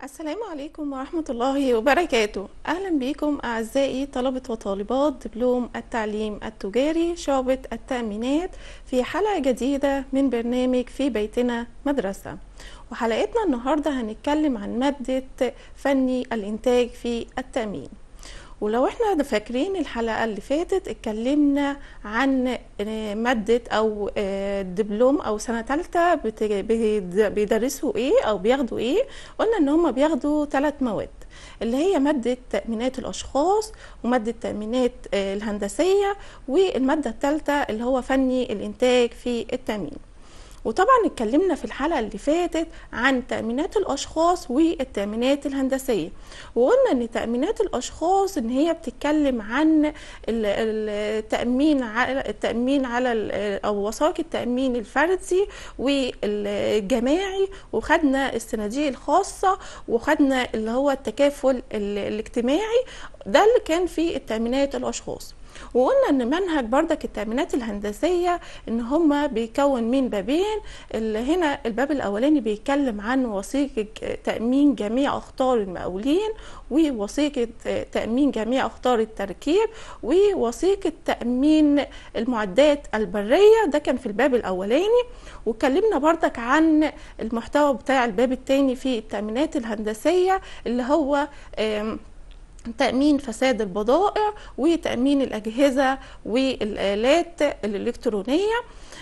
السلام عليكم ورحمة الله وبركاته أهلا بكم أعزائي طلبة وطالبات دبلوم التعليم التجاري شعبة التأمينات في حلقة جديدة من برنامج في بيتنا مدرسة وحلقتنا النهاردة هنتكلم عن مادة فني الإنتاج في التأمين ولو احنا فاكرين الحلقة اللي فاتت اتكلمنا عن مادة او دبلوم او سنة تالتة بيدرسوا ايه او بياخدوا ايه قلنا ان هم بياخدوا ثلاث مواد اللي هي مادة تأمينات الأشخاص ومادة تأمينات الهندسية والمادة الثالثة اللي هو فني الإنتاج في التأمين وطبعا اتكلمنا في الحلقه اللي فاتت عن تامينات الاشخاص والتامينات الهندسيه وقلنا ان تامينات الاشخاص ان هي بتتكلم عن التامين على التامين على او وثائق التامين الفردي والجماعي وخدنا الصناديق الخاصه وخدنا اللي هو التكافل الاجتماعي ده اللي كان في التامينات الاشخاص وقلنا ان منهج بردك التامينات الهندسيه ان هما بيكون من بابين اللي هنا الباب الاولاني بيتكلم عن وثيقه تامين جميع اخطار المقاولين ووثيقه تامين جميع اخطار التركيب ووثيقه تامين المعدات البريه ده كان في الباب الاولاني واتكلمنا بردك عن المحتوى بتاع الباب الثاني في التامينات الهندسيه اللي هو تأمين فساد البضائع وتأمين الأجهزة والآلات الإلكترونية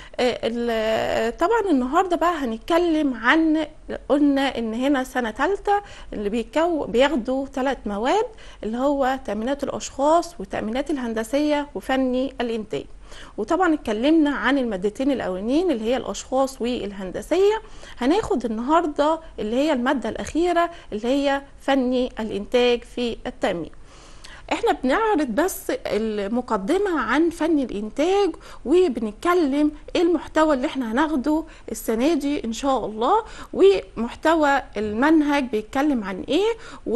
طبعا النهارده بقى هنتكلم عن قلنا ان هنا سنه ثالثه اللي بيكو بياخدوا ثلاث مواد اللي هو تامينات الاشخاص وتامينات الهندسيه وفني الانتاج وطبعا اتكلمنا عن المادتين الاولانيين اللي هي الاشخاص والهندسيه هناخد النهارده اللي هي الماده الاخيره اللي هي فني الانتاج في التامين احنا بنعرض بس المقدمة عن فن الانتاج وبنتكلم ايه المحتوى اللي احنا هناخده السنة دي ان شاء الله ومحتوى المنهج بيتكلم عن ايه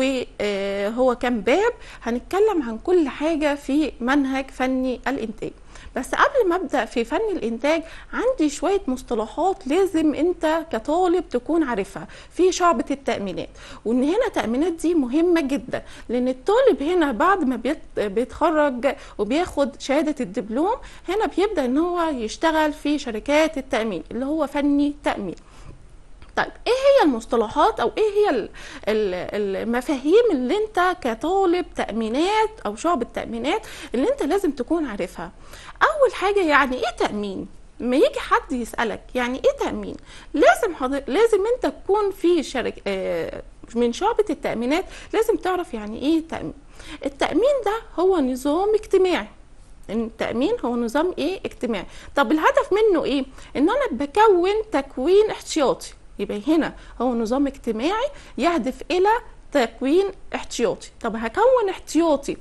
وهو كام باب هنتكلم عن كل حاجة في منهج فني الانتاج بس قبل ما ابدا في فن الانتاج عندي شويه مصطلحات لازم انت كطالب تكون عارفها في شعبه التامينات وان هنا التامينات دي مهمه جدا لان الطالب هنا بعد ما بيتخرج وبياخد شهاده الدبلوم هنا بيبدا ان هو يشتغل في شركات التامين اللي هو فني تامين طيب ايه هي المصطلحات او ايه هي المفاهيم اللي انت كطالب تامينات او شعب تامينات اللي انت لازم تكون عارفها اول حاجه يعني ايه تامين ما يجي حد يسالك يعني ايه تامين لازم حضر... لازم انت تكون في شركه آه من شعبة التأمينات لازم تعرف يعني ايه تأمين التأمين ده هو نظام اجتماعي التأمين هو نظام ايه اجتماعي طب الهدف منه ايه ان انا بكون تكوين احتياطي يبقى هنا هو نظام اجتماعي يهدف الى تكوين احتياطي طب هكون احتياطي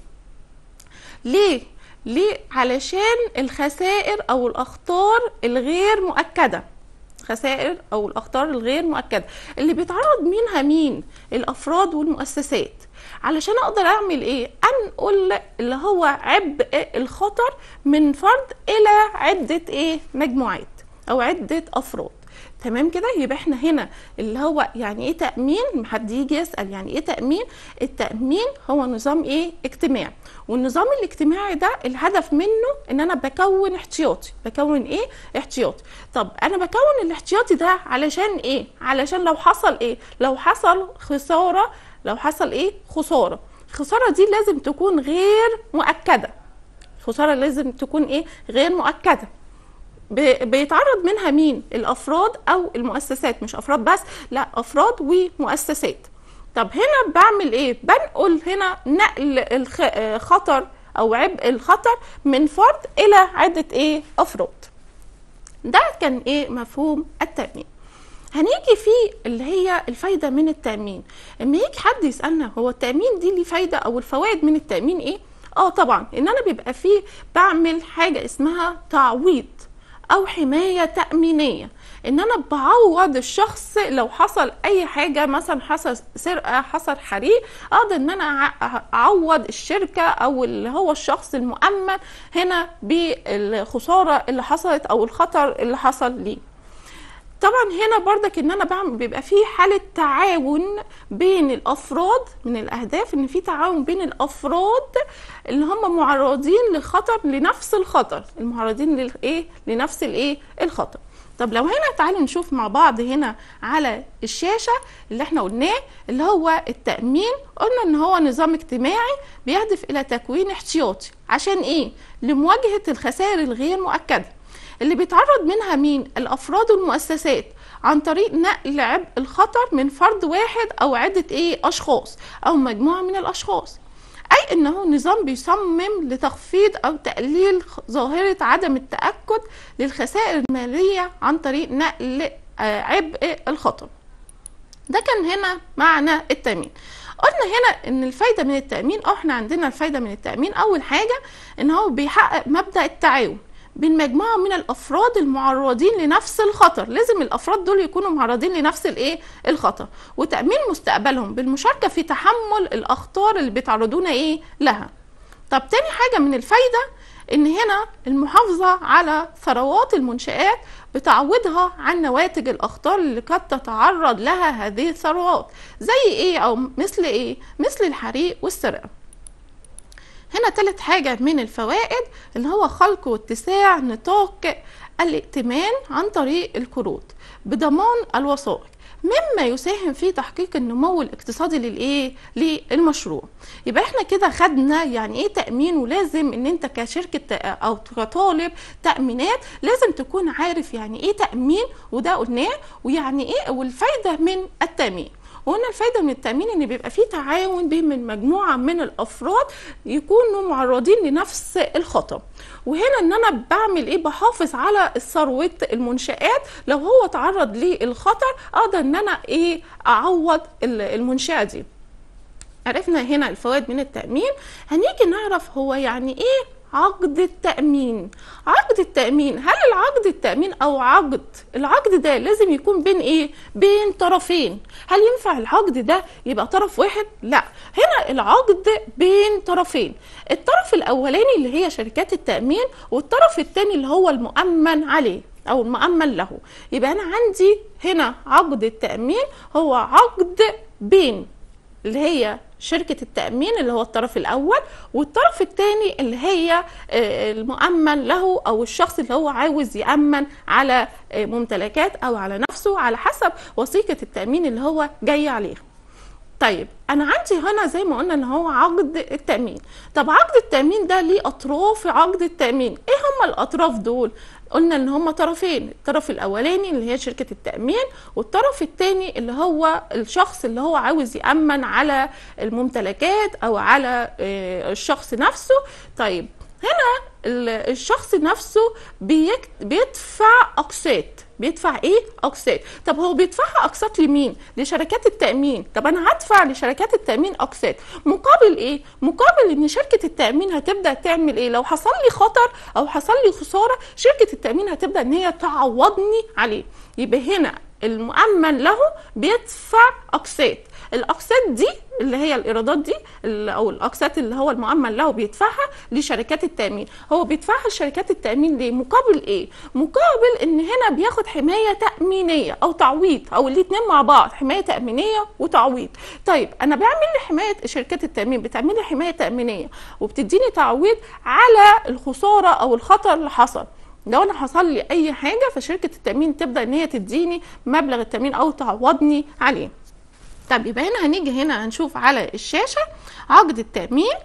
ليه ليه علشان الخسائر او الاخطار الغير مؤكده خسائر او الاخطار الغير مؤكده اللي بيتعرض منها مين الافراد والمؤسسات علشان اقدر اعمل ايه انقل اللي هو عبء الخطر من فرد الى عده ايه مجموعات او عده افراد تمام كده يبقى احنا هنا اللي هو يعني ايه تامين حد يجي يسال يعني ايه تامين التامين هو نظام ايه اجتماعي والنظام الاجتماعي ده الهدف منه ان انا بكون احتياطي بكون ايه احتياطي طب انا بكون الاحتياطي ده علشان ايه علشان لو حصل ايه لو حصل خساره لو حصل ايه خساره الخساره دي لازم تكون غير مؤكده خساره لازم تكون ايه غير مؤكده بيتعرض منها مين الافراد او المؤسسات مش افراد بس لا افراد ومؤسسات طب هنا بعمل ايه بنقل هنا نقل الخطر او عبء الخطر من فرد الى عده ايه افراد ده كان ايه مفهوم التامين هنيجي في اللي هي الفايده من التامين اما يجي حد يسالنا هو التامين دي ليه فايده او الفوائد من التامين ايه اه طبعا ان انا بيبقى فيه بعمل حاجه اسمها تعويض او حمايه تامينيه ان انا بعوض الشخص لو حصل اي حاجه مثلا حصل سرقه حصل حريق اقدر ان انا اعوض الشركه او اللي هو الشخص المؤمن هنا بالخساره اللي حصلت او الخطر اللي حصل ليه طبعا هنا برضك ان انا بعمل بيبقى في حاله تعاون بين الافراد من الاهداف ان في تعاون بين الافراد اللي هم معرضين لخطر لنفس الخطر المعرضين للايه لنفس الايه الخطر طب لو هنا تعالوا نشوف مع بعض هنا على الشاشة اللي احنا قلناه اللي هو التأمين قلنا ان هو نظام اجتماعي بيهدف الى تكوين احتياطي عشان ايه لمواجهة الخسائر الغير مؤكدة اللي بيتعرض منها مين الافراد والمؤسسات عن طريق نقل عبء الخطر من فرد واحد او عدة ايه اشخاص او مجموعة من الاشخاص أي أنه نظام بيصمم لتخفيض أو تقليل ظاهرة عدم التأكد للخسائر المالية عن طريق نقل عبء الخطر ده كان هنا معنى التأمين قلنا هنا ان الفايدة من التأمين اه احنا عندنا الفايدة من التأمين اول حاجة ان هو بيحقق مبدأ التعاون بين مجموعه من الافراد المعرضين لنفس الخطر لازم الافراد دول يكونوا معرضين لنفس الايه الخطر وتامين مستقبلهم بالمشاركه في تحمل الاخطار اللي بيتعرضون ايه لها طب تاني حاجه من الفايده ان هنا المحافظه على ثروات المنشات بتعويضها عن نواتج الاخطار اللي قد تتعرض لها هذه الثروات زي ايه او مثل ايه مثل الحريق والسرقه هنا تالت حاجة من الفوائد اللي هو خلق واتساع نطاق الائتمان عن طريق القروض بضمان الوثائق مما يساهم في تحقيق النمو الاقتصادي للايه للمشروع يبقى احنا كده خدنا يعني ايه تامين ولازم ان انت كشركه او كطالب تامينات لازم تكون عارف يعني ايه تامين وده قلناه ويعني ايه والفايده من التامين وهنا الفايده من التامين ان بيبقى فيه تعاون بين من مجموعه من الافراد يكونوا معرضين لنفس الخطر وهنا ان انا بعمل ايه بحافظ على ثروه المنشات لو هو تعرض للخطر اقدر ان انا ايه اعوض المنشاه دي عرفنا هنا الفوائد من التامين هنيجي نعرف هو يعني ايه عقد التأمين عقد التأمين هل العقد التأمين أو عقد العقد ده لازم يكون بين إيه؟ بين طرفين هل ينفع العقد ده يبقى طرف واحد؟ لا هنا العقد بين طرفين الطرف الأولاني اللي هي شركات التأمين والطرف الثاني اللي هو المؤمن عليه أو المؤمن له يبقى أنا عندي هنا عقد التأمين هو عقد بين اللي هي شركة التأمين اللي هو الطرف الأول والطرف الثاني اللي هي المؤمن له أو الشخص اللي هو عاوز يأمن على ممتلكات أو على نفسه على حسب وثيقة التأمين اللي هو جاي عليها طيب انا عندي هنا زي ما قلنا ان هو عقد التامين طب عقد التامين ده ليه اطراف عقد التامين ايه هم الاطراف دول قلنا ان هم طرفين الطرف الاولاني اللي هي شركه التامين والطرف الثاني اللي هو الشخص اللي هو عاوز يامن على الممتلكات او على الشخص نفسه طيب هنا الشخص نفسه بيدفع اقساط بيدفع ايه اقساط طب هو بيدفعها اقساط لمين لشركات التامين طب انا هدفع لشركات التامين اقساط مقابل ايه مقابل ان شركه التامين هتبدا تعمل ايه لو حصل لي خطر او حصل لي خساره شركه التامين هتبدا ان هي تعوضني عليه يبقى هنا المؤمن له بيدفع اقساط الاقساط دي اللي هي الايرادات دي او الاقساط اللي هو المؤمن له بيدفعها لشركات التامين هو بيدفعها لشركات التامين ليه مقابل ايه مقابل ان هنا بياخد حمايه تامينيه او تعويض او الاثنين مع بعض حمايه تامينيه وتعويض طيب انا بعمل لي حمايه شركات التامين بتعمل لي حمايه تامينيه وبتديني تعويض على الخساره او الخطر اللي حصل لو انا حصل لي اي حاجه فشركه التامين تبدا ان هي تديني مبلغ التامين او تعوضني عليه طب يبقى هنا هنيجي هنا هنشوف على الشاشه عقد التامين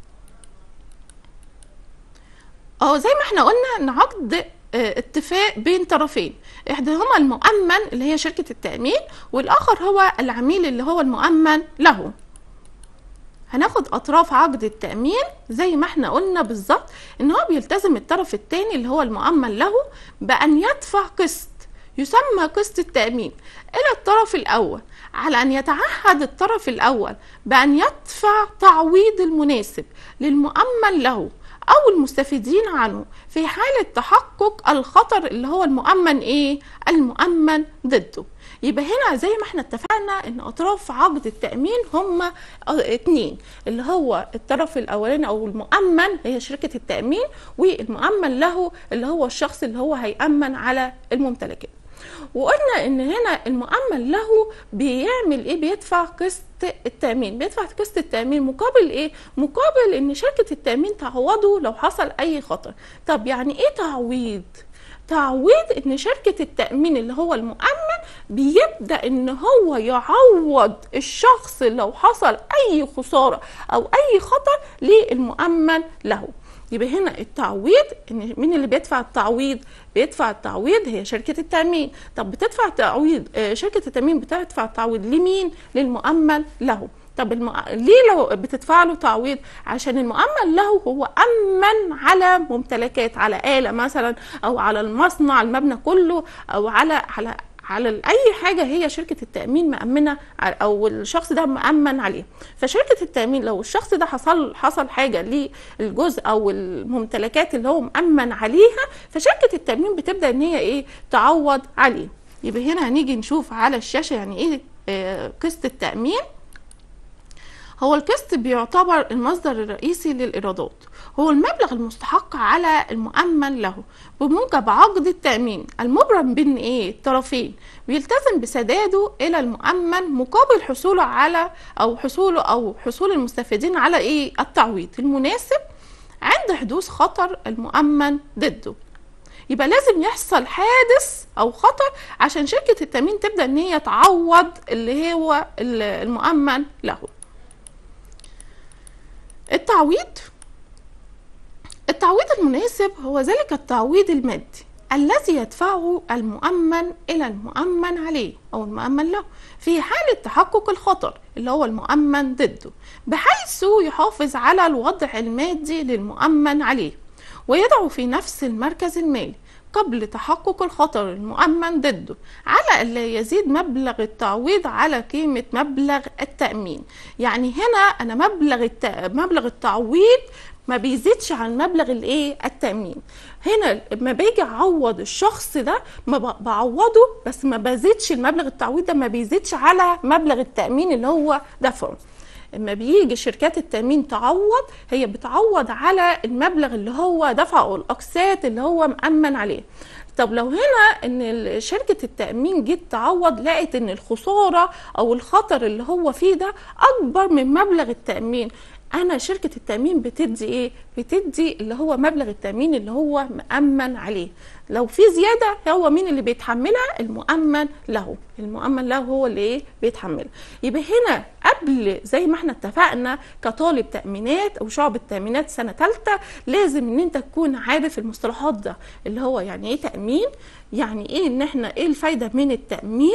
اه زي ما احنا قلنا ان عقد اتفاق بين طرفين احداهما المؤمن اللي هي شركه التامين والاخر هو العميل اللي هو المؤمن له هناخد اطراف عقد التامين زي ما احنا قلنا بالظبط ان هو بيلتزم الطرف الثاني اللي هو المؤمن له بان يدفع قسط يسمى قسط التامين الى الطرف الاول على ان يتعهد الطرف الاول بان يدفع تعويض المناسب للمؤمن له او المستفيدين عنه في حاله تحقق الخطر اللي هو المؤمن ايه المؤمن ضده يبقى هنا زي ما احنا اتفقنا ان اطراف عقد التامين هما اتنين اللي هو الطرف الاولاني او المؤمن هي شركه التامين والمؤمن له اللي هو الشخص اللي هو هيامن على الممتلكات وقلنا ان هنا المؤمن له بيعمل ايه بيدفع قسط التامين بيدفع قسط التامين مقابل ايه مقابل ان شركه التامين تعوضه لو حصل اي خطر طب يعني ايه تعويض تعويض ان شركة التأمين اللي هو المؤمن بيبدأ ان هو يعوض الشخص لو حصل اي خسارة او اي خطر للمؤمن له يبقى هنا التعويض ان مين اللي بيدفع التعويض بيدفع التعويض هي شركه التامين طب بتدفع التعويض آه، شركه التامين بتدفع التعويض لمين للمؤمن له طب الم... ليه لو بتدفع له تعويض عشان المؤمن له هو امن على ممتلكات على آلة مثلا او على المصنع المبنى كله او على على على اي حاجه هي شركه التامين مامنه ع- او الشخص ده مامن عليها فشركه التامين لو الشخص ده حصل حصل حاجه للجزء او الممتلكات اللي هو مامن عليها فشركه التامين بتبدا ان هي ايه تعوض عليه يبقى هنا هنيجي نشوف على الشاشه يعني ايه آه، قسط التامين هو القسط بيعتبر المصدر الرئيسي للإيرادات هو المبلغ المستحق على المؤمن له بموجب عقد التأمين المبرم بين ايه الطرفين ويلتزم بسداده إلى المؤمن مقابل حصوله على أو حصوله أو حصول المستفيدين على ايه التعويض المناسب عند حدوث خطر المؤمن ضده يبقى لازم يحصل حادث او خطر عشان شركه التامين تبدا ان هي تعوض اللي هو المؤمن له التعويض التعويض المناسب هو ذلك التعويض المادي الذي يدفعه المؤمن إلى المؤمن عليه أو المؤمن له في حالة تحقق الخطر اللي هو المؤمن ضده بحيث يحافظ على الوضع المادي للمؤمن عليه ويضعه في نفس المركز المالي قبل تحقق الخطر المؤمن ضده على ألا يزيد مبلغ التعويض على قيمة مبلغ التأمين يعني هنا أنا مبلغ الت... مبلغ التعويض ما بيزيدش عن مبلغ الايه التامين هنا لما باجي اعوض الشخص ده ما ب- بعوضه بس ما بزيدش المبلغ التعويض ده ما بيزيدش على مبلغ التامين اللي هو دفعه اما بيجي شركات التامين تعوض هي بتعوض على المبلغ اللي هو دفعه او الاقساط اللي هو مأمن عليه طب لو هنا ان ال- شركه التامين جيت تعوض لقت ان الخساره او الخطر اللي هو فيه ده اكبر من مبلغ التامين انا شركه التامين بتدي ايه بتدي اللي هو مبلغ التامين اللي هو مأمن عليه لو في زياده هو مين اللي بيتحملها المؤمن له المؤمن له هو اللي ايه بيتحملها يبقى هنا قبل زي ما احنا اتفقنا كطالب تامينات او شعب تامينات سنه ثالثه لازم ان انت تكون عارف المصطلحات ده اللي هو يعني ايه تامين يعني ايه ان احنا ايه الفايده من التامين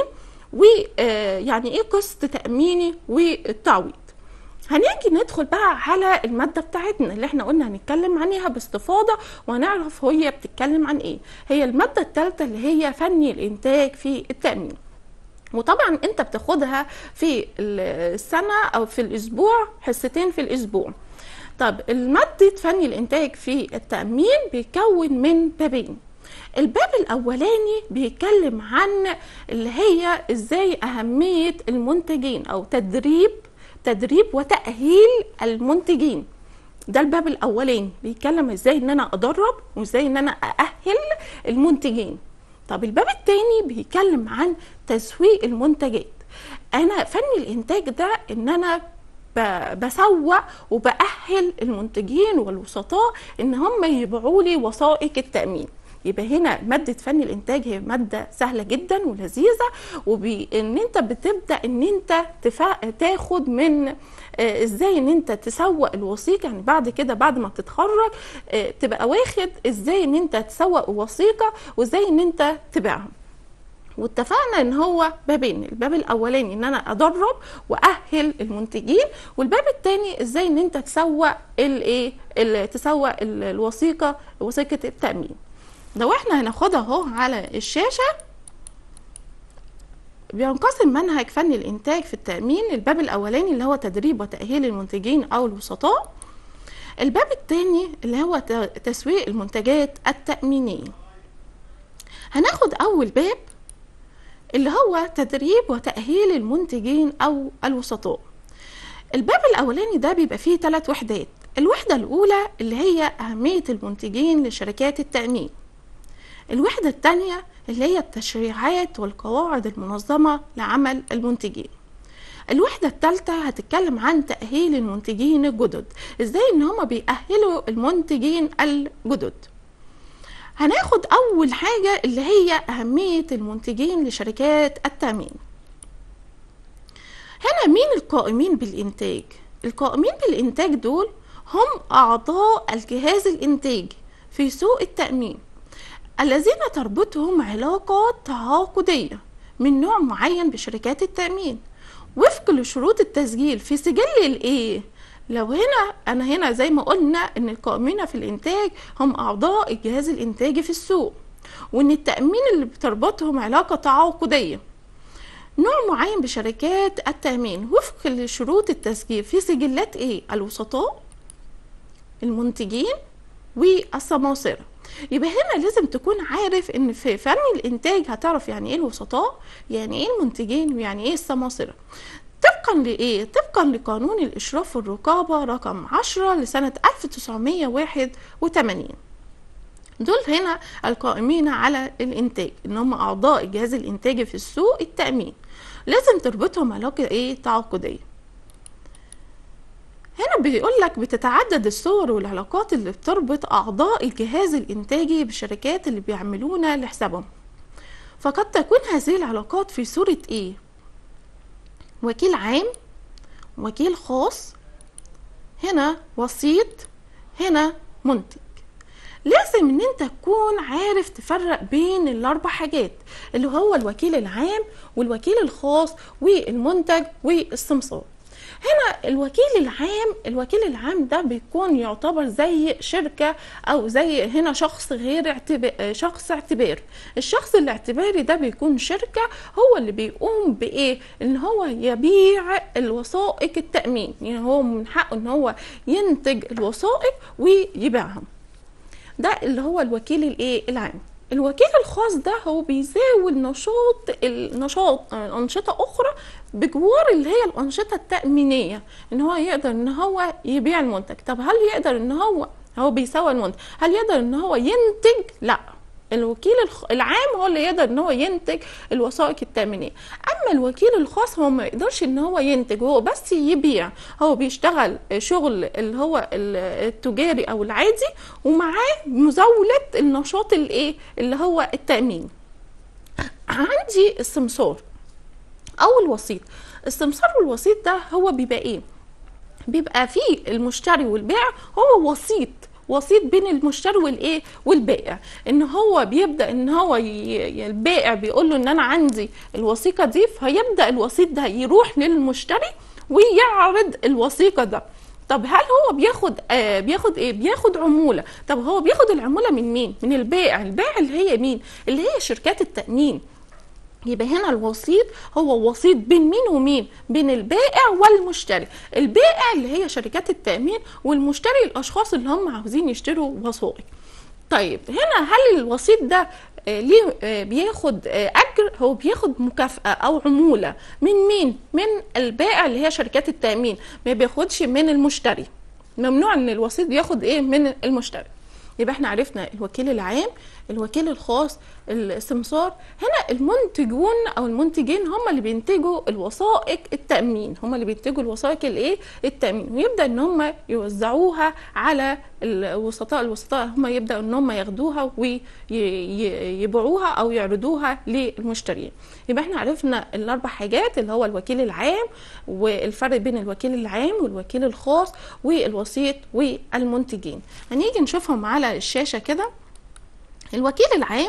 ويعني ايه قسط تاميني والتعويض هنيجي ندخل بقى على المادة بتاعتنا اللي احنا قلنا هنتكلم عنها باستفاضة وهنعرف هي بتتكلم عن ايه هي المادة الثالثة اللي هي فني الانتاج في التأمين وطبعا انت بتاخدها في السنة او في الاسبوع حصتين في الاسبوع طب المادة فني الانتاج في التأمين بيكون من بابين الباب الاولاني بيتكلم عن اللي هي ازاي اهمية المنتجين او تدريب تدريب وتأهيل المنتجين ده الباب الاولاني بيتكلم ازاي ان انا ادرب وازاي ان انا اأهل المنتجين طب الباب التاني بيتكلم عن تسويق المنتجات انا فن الانتاج ده ان انا ب- بسوق وبأهل المنتجين والوسطاء ان هم يبيعوا لي وثائق التأمين يبقى هنا مادة فن الإنتاج هي مادة سهلة جدا ولذيذة وإن أنت بتبدأ إن أنت تفا... تاخد من آه، إزاي إن أنت تسوق الوثيقة يعني بعد كده بعد ما بتتخرج آه، تبقى واخد إزاي إن أنت تسوق الوثيقة وإزاي إن أنت تبيعها واتفقنا ان هو بابين الباب الاولاني ان انا ادرب واهل المنتجين والباب الثاني ازاي ان انت تسوق الايه ال- تسوق ال- الوثيقه وثيقه التامين لو احنا هناخدها اهو على الشاشه بينقسم منهج فن الانتاج في التامين الباب الاولاني اللي هو تدريب وتاهيل المنتجين او الوسطاء الباب الثاني اللي هو ت- تسويق المنتجات التامينيه هناخد اول باب اللي هو تدريب وتأهيل المنتجين أو الوسطاء الباب الأولاني ده بيبقى فيه ثلاث وحدات الوحدة الأولى اللي هي أهمية المنتجين لشركات التأمين الوحدة الثانية اللي هي التشريعات والقواعد المنظمة لعمل المنتجين الوحدة الثالثة هتتكلم عن تأهيل المنتجين الجدد ازاي ان هما بيأهلوا المنتجين الجدد هناخد اول حاجة اللي هي اهمية المنتجين لشركات التأمين هنا مين القائمين بالإنتاج؟ القائمين بالإنتاج دول هم أعضاء الجهاز الإنتاجي في سوق التأمين الذين تربطهم علاقات تعاقدية من نوع معين بشركات التأمين وفق لشروط التسجيل في سجل الإيه؟ لو هنا أنا هنا زي ما قلنا إن القائمين في الإنتاج هم أعضاء الجهاز الإنتاجي في السوق وإن التأمين اللي بتربطهم علاقة تعاقدية نوع معين بشركات التأمين وفق لشروط التسجيل في سجلات ايه الوسطاء المنتجين والسماسرة يبقى هنا لازم تكون عارف ان في فن الانتاج هتعرف يعني ايه الوسطاء يعني ايه المنتجين ويعني ايه السماسرة طبقا لايه طبقا لقانون الاشراف والرقابة رقم 10 لسنة 1981 دول هنا القائمين على الانتاج ان هم اعضاء الجهاز الانتاجي في السوق التامين لازم تربطهم علاقه ايه تعاقديه هنا بيقول لك بتتعدد الصور والعلاقات اللي بتربط اعضاء الجهاز الانتاجي بالشركات اللي بيعملون لحسابهم فقد تكون هذه العلاقات في صورة ايه وكيل عام وكيل خاص هنا وسيط هنا منتج لازم ان انت تكون عارف تفرق بين الاربع حاجات اللي هو الوكيل العام والوكيل الخاص والمنتج والسمسار هنا الوكيل العام الوكيل العام ده بيكون يعتبر زي شركة او زي هنا شخص غير اعتبار شخص اعتبار الشخص الاعتباري ده بيكون شركة هو اللي بيقوم بايه ان هو يبيع الوثائق التأمين يعني هو من حقه ان هو ينتج الوثائق ويبيعها ده اللي هو الوكيل الايه العام الوكيل الخاص ده هو بيزاول نشاط النشاط انشطه اخرى بجوار اللي هي الانشطه التامينيه ان هو يقدر ان هو يبيع المنتج طب هل يقدر ان هو هو بيسوي المنتج هل يقدر ان هو ينتج لا الوكيل العام هو اللي يقدر ان هو ينتج الوثائق التامينيه اما الوكيل الخاص هو ما يقدرش ان هو ينتج هو بس يبيع هو بيشتغل شغل اللي هو التجاري او العادي ومعاه مزاوله النشاط الايه اللي هو التامين عندي السمسار او الوسيط السمسار والوسيط ده هو بيبقى ايه بيبقى فيه المشتري والبائع هو وسيط وسيط بين المشتري والايه والبائع ان هو بيبدا ان هو ي... البائع بيقول له ان انا عندي الوثيقه دي فيبدا الوسيط ده يروح للمشتري ويعرض الوثيقه ده طب هل هو بياخد آه بياخد ايه بياخد عموله طب هو بياخد العموله من مين من البائع البائع اللي هي مين اللي هي شركات التامين يبقى هنا الوسيط هو وسيط بين مين ومين بين البائع والمشتري البائع اللي هي شركات التأمين والمشتري الأشخاص اللي هم عاوزين يشتروا وثائق طيب هنا هل الوسيط ده ليه بياخد اجر هو بياخد مكافاه او عموله من مين من البائع اللي هي شركات التامين ما بياخدش من المشتري ممنوع ان الوسيط ياخد ايه من المشتري يبقى احنا عرفنا الوكيل العام الوكيل الخاص السمسار هنا المنتجون او المنتجين هم اللي بينتجوا الوثائق التامين هم اللي بينتجوا الوثائق الايه التامين ويبدا ان هم يوزعوها على الوسطاء الوسطاء هم يبداوا ان هم ياخدوها ويبيعوها او يعرضوها للمشترين يبقى احنا عرفنا الاربع حاجات اللي هو الوكيل العام والفرق بين الوكيل العام والوكيل الخاص والوسيط والمنتجين هنيجي نشوفهم على الشاشه كده الوكيل العام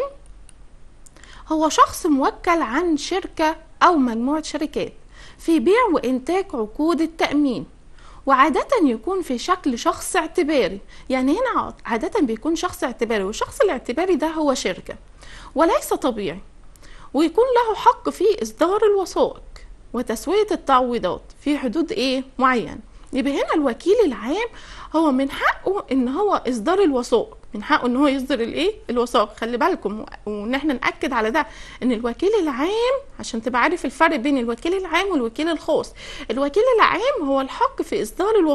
هو شخص موكل عن شركة أو مجموعة شركات في بيع وإنتاج عقود التأمين وعادة يكون في شكل شخص اعتباري يعني هنا عادة بيكون شخص اعتباري والشخص الاعتباري ده هو شركة وليس طبيعي ويكون له حق في إصدار الوثائق وتسوية التعويضات في حدود إيه معين يبقى هنا الوكيل العام هو من حقه ان هو اصدار الوثائق من حقه ان هو يصدر الايه الوثائق خلي بالكم وان احنا ناكد على ده ان الوكيل العام عشان تبقى عارف الفرق بين الوكيل العام والوكيل الخاص الوكيل العام هو الحق في اصدار الوثائق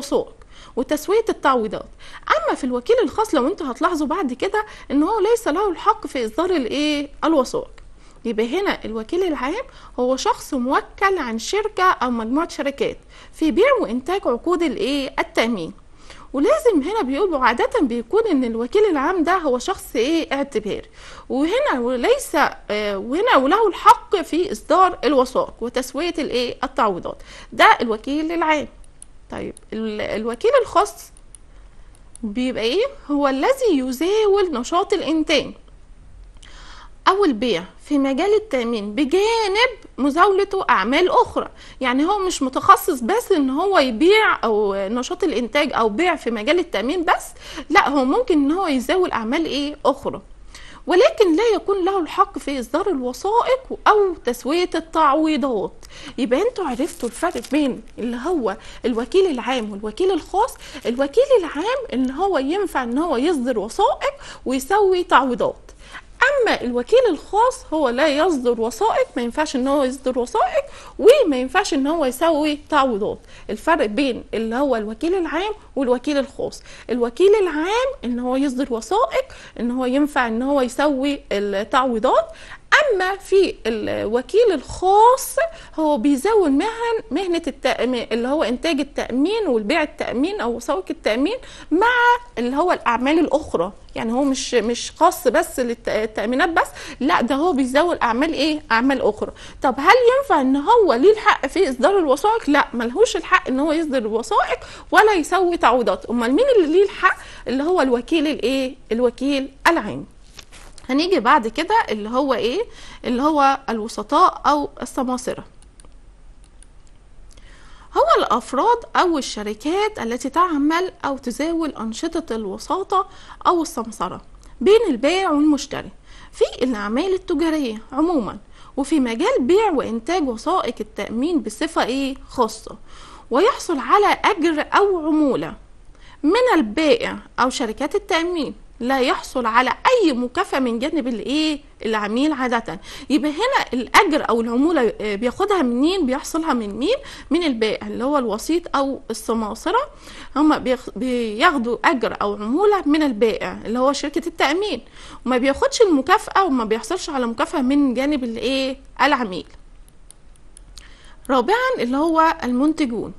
وتسوية التعويضات اما في الوكيل الخاص لو انتوا هتلاحظوا بعد كده ان هو ليس له الحق في اصدار الايه الوثائق يبقى هنا الوكيل العام هو شخص موكل عن شركة أو مجموعة شركات في بيع وإنتاج عقود الإيه التأمين ولازم هنا بيقولوا عادة بيكون إن الوكيل العام ده هو شخص إيه اعتباري وهنا وليس آه وهنا وله الحق في إصدار الوثائق وتسوية الإيه التعويضات ده الوكيل العام طيب ال- الوكيل الخاص بيبقى إيه هو الذي يزاول نشاط الإنتاج أو البيع في مجال التأمين بجانب مزاولته أعمال أخرى يعني هو مش متخصص بس إن هو يبيع أو نشاط الإنتاج أو بيع في مجال التأمين بس لا هو ممكن إن هو يزاول أعمال إيه أخرى ولكن لا يكون له الحق في إصدار الوثائق أو تسوية التعويضات يبقى انتوا عرفتوا الفرق بين اللي هو الوكيل العام والوكيل الخاص الوكيل العام ان هو ينفع ان هو يصدر وثائق ويسوي تعويضات اما الوكيل الخاص هو لا يصدر وثائق ما ينفعش ان هو يصدر وثائق وما ينفعش ان هو يسوي تعويضات الفرق بين اللي هو الوكيل العام والوكيل الخاص الوكيل العام ان هو يصدر وثائق ان هو ينفع ان هو يسوي التعويضات اما في الوكيل الخاص هو بيزود مهن مهنه التأمين اللي هو انتاج التامين والبيع التامين او وثائق التامين مع اللي هو الاعمال الاخرى يعني هو مش مش خاص بس للتامينات بس لا ده هو بيزود اعمال ايه اعمال اخرى طب هل ينفع ان هو ليه الحق في اصدار الوثائق لا ملهوش الحق ان هو يصدر الوثائق ولا يسوي تعويضات امال مين اللي ليه الحق اللي هو الوكيل الايه الوكيل العام هنيجي بعد كده اللي هو ايه اللي هو الوسطاء او السماسرة هو الافراد او الشركات التي تعمل او تزاول انشطة الوساطة او السمسرة بين البائع والمشتري في الاعمال التجارية عموما وفي مجال بيع وانتاج وثائق التأمين بصفة ايه خاصة ويحصل على اجر او عمولة من البائع او شركات التأمين لا يحصل على اي مكافاه من جانب الايه العميل عاده يبقى هنا الاجر او العموله بياخدها منين بيحصلها من مين من البائع اللي هو الوسيط او السماسره هم بياخدوا اجر او عموله من البائع اللي هو شركه التامين وما بياخدش المكافاه وما بيحصلش على مكافاه من جانب الايه العميل رابعا اللي هو المنتجون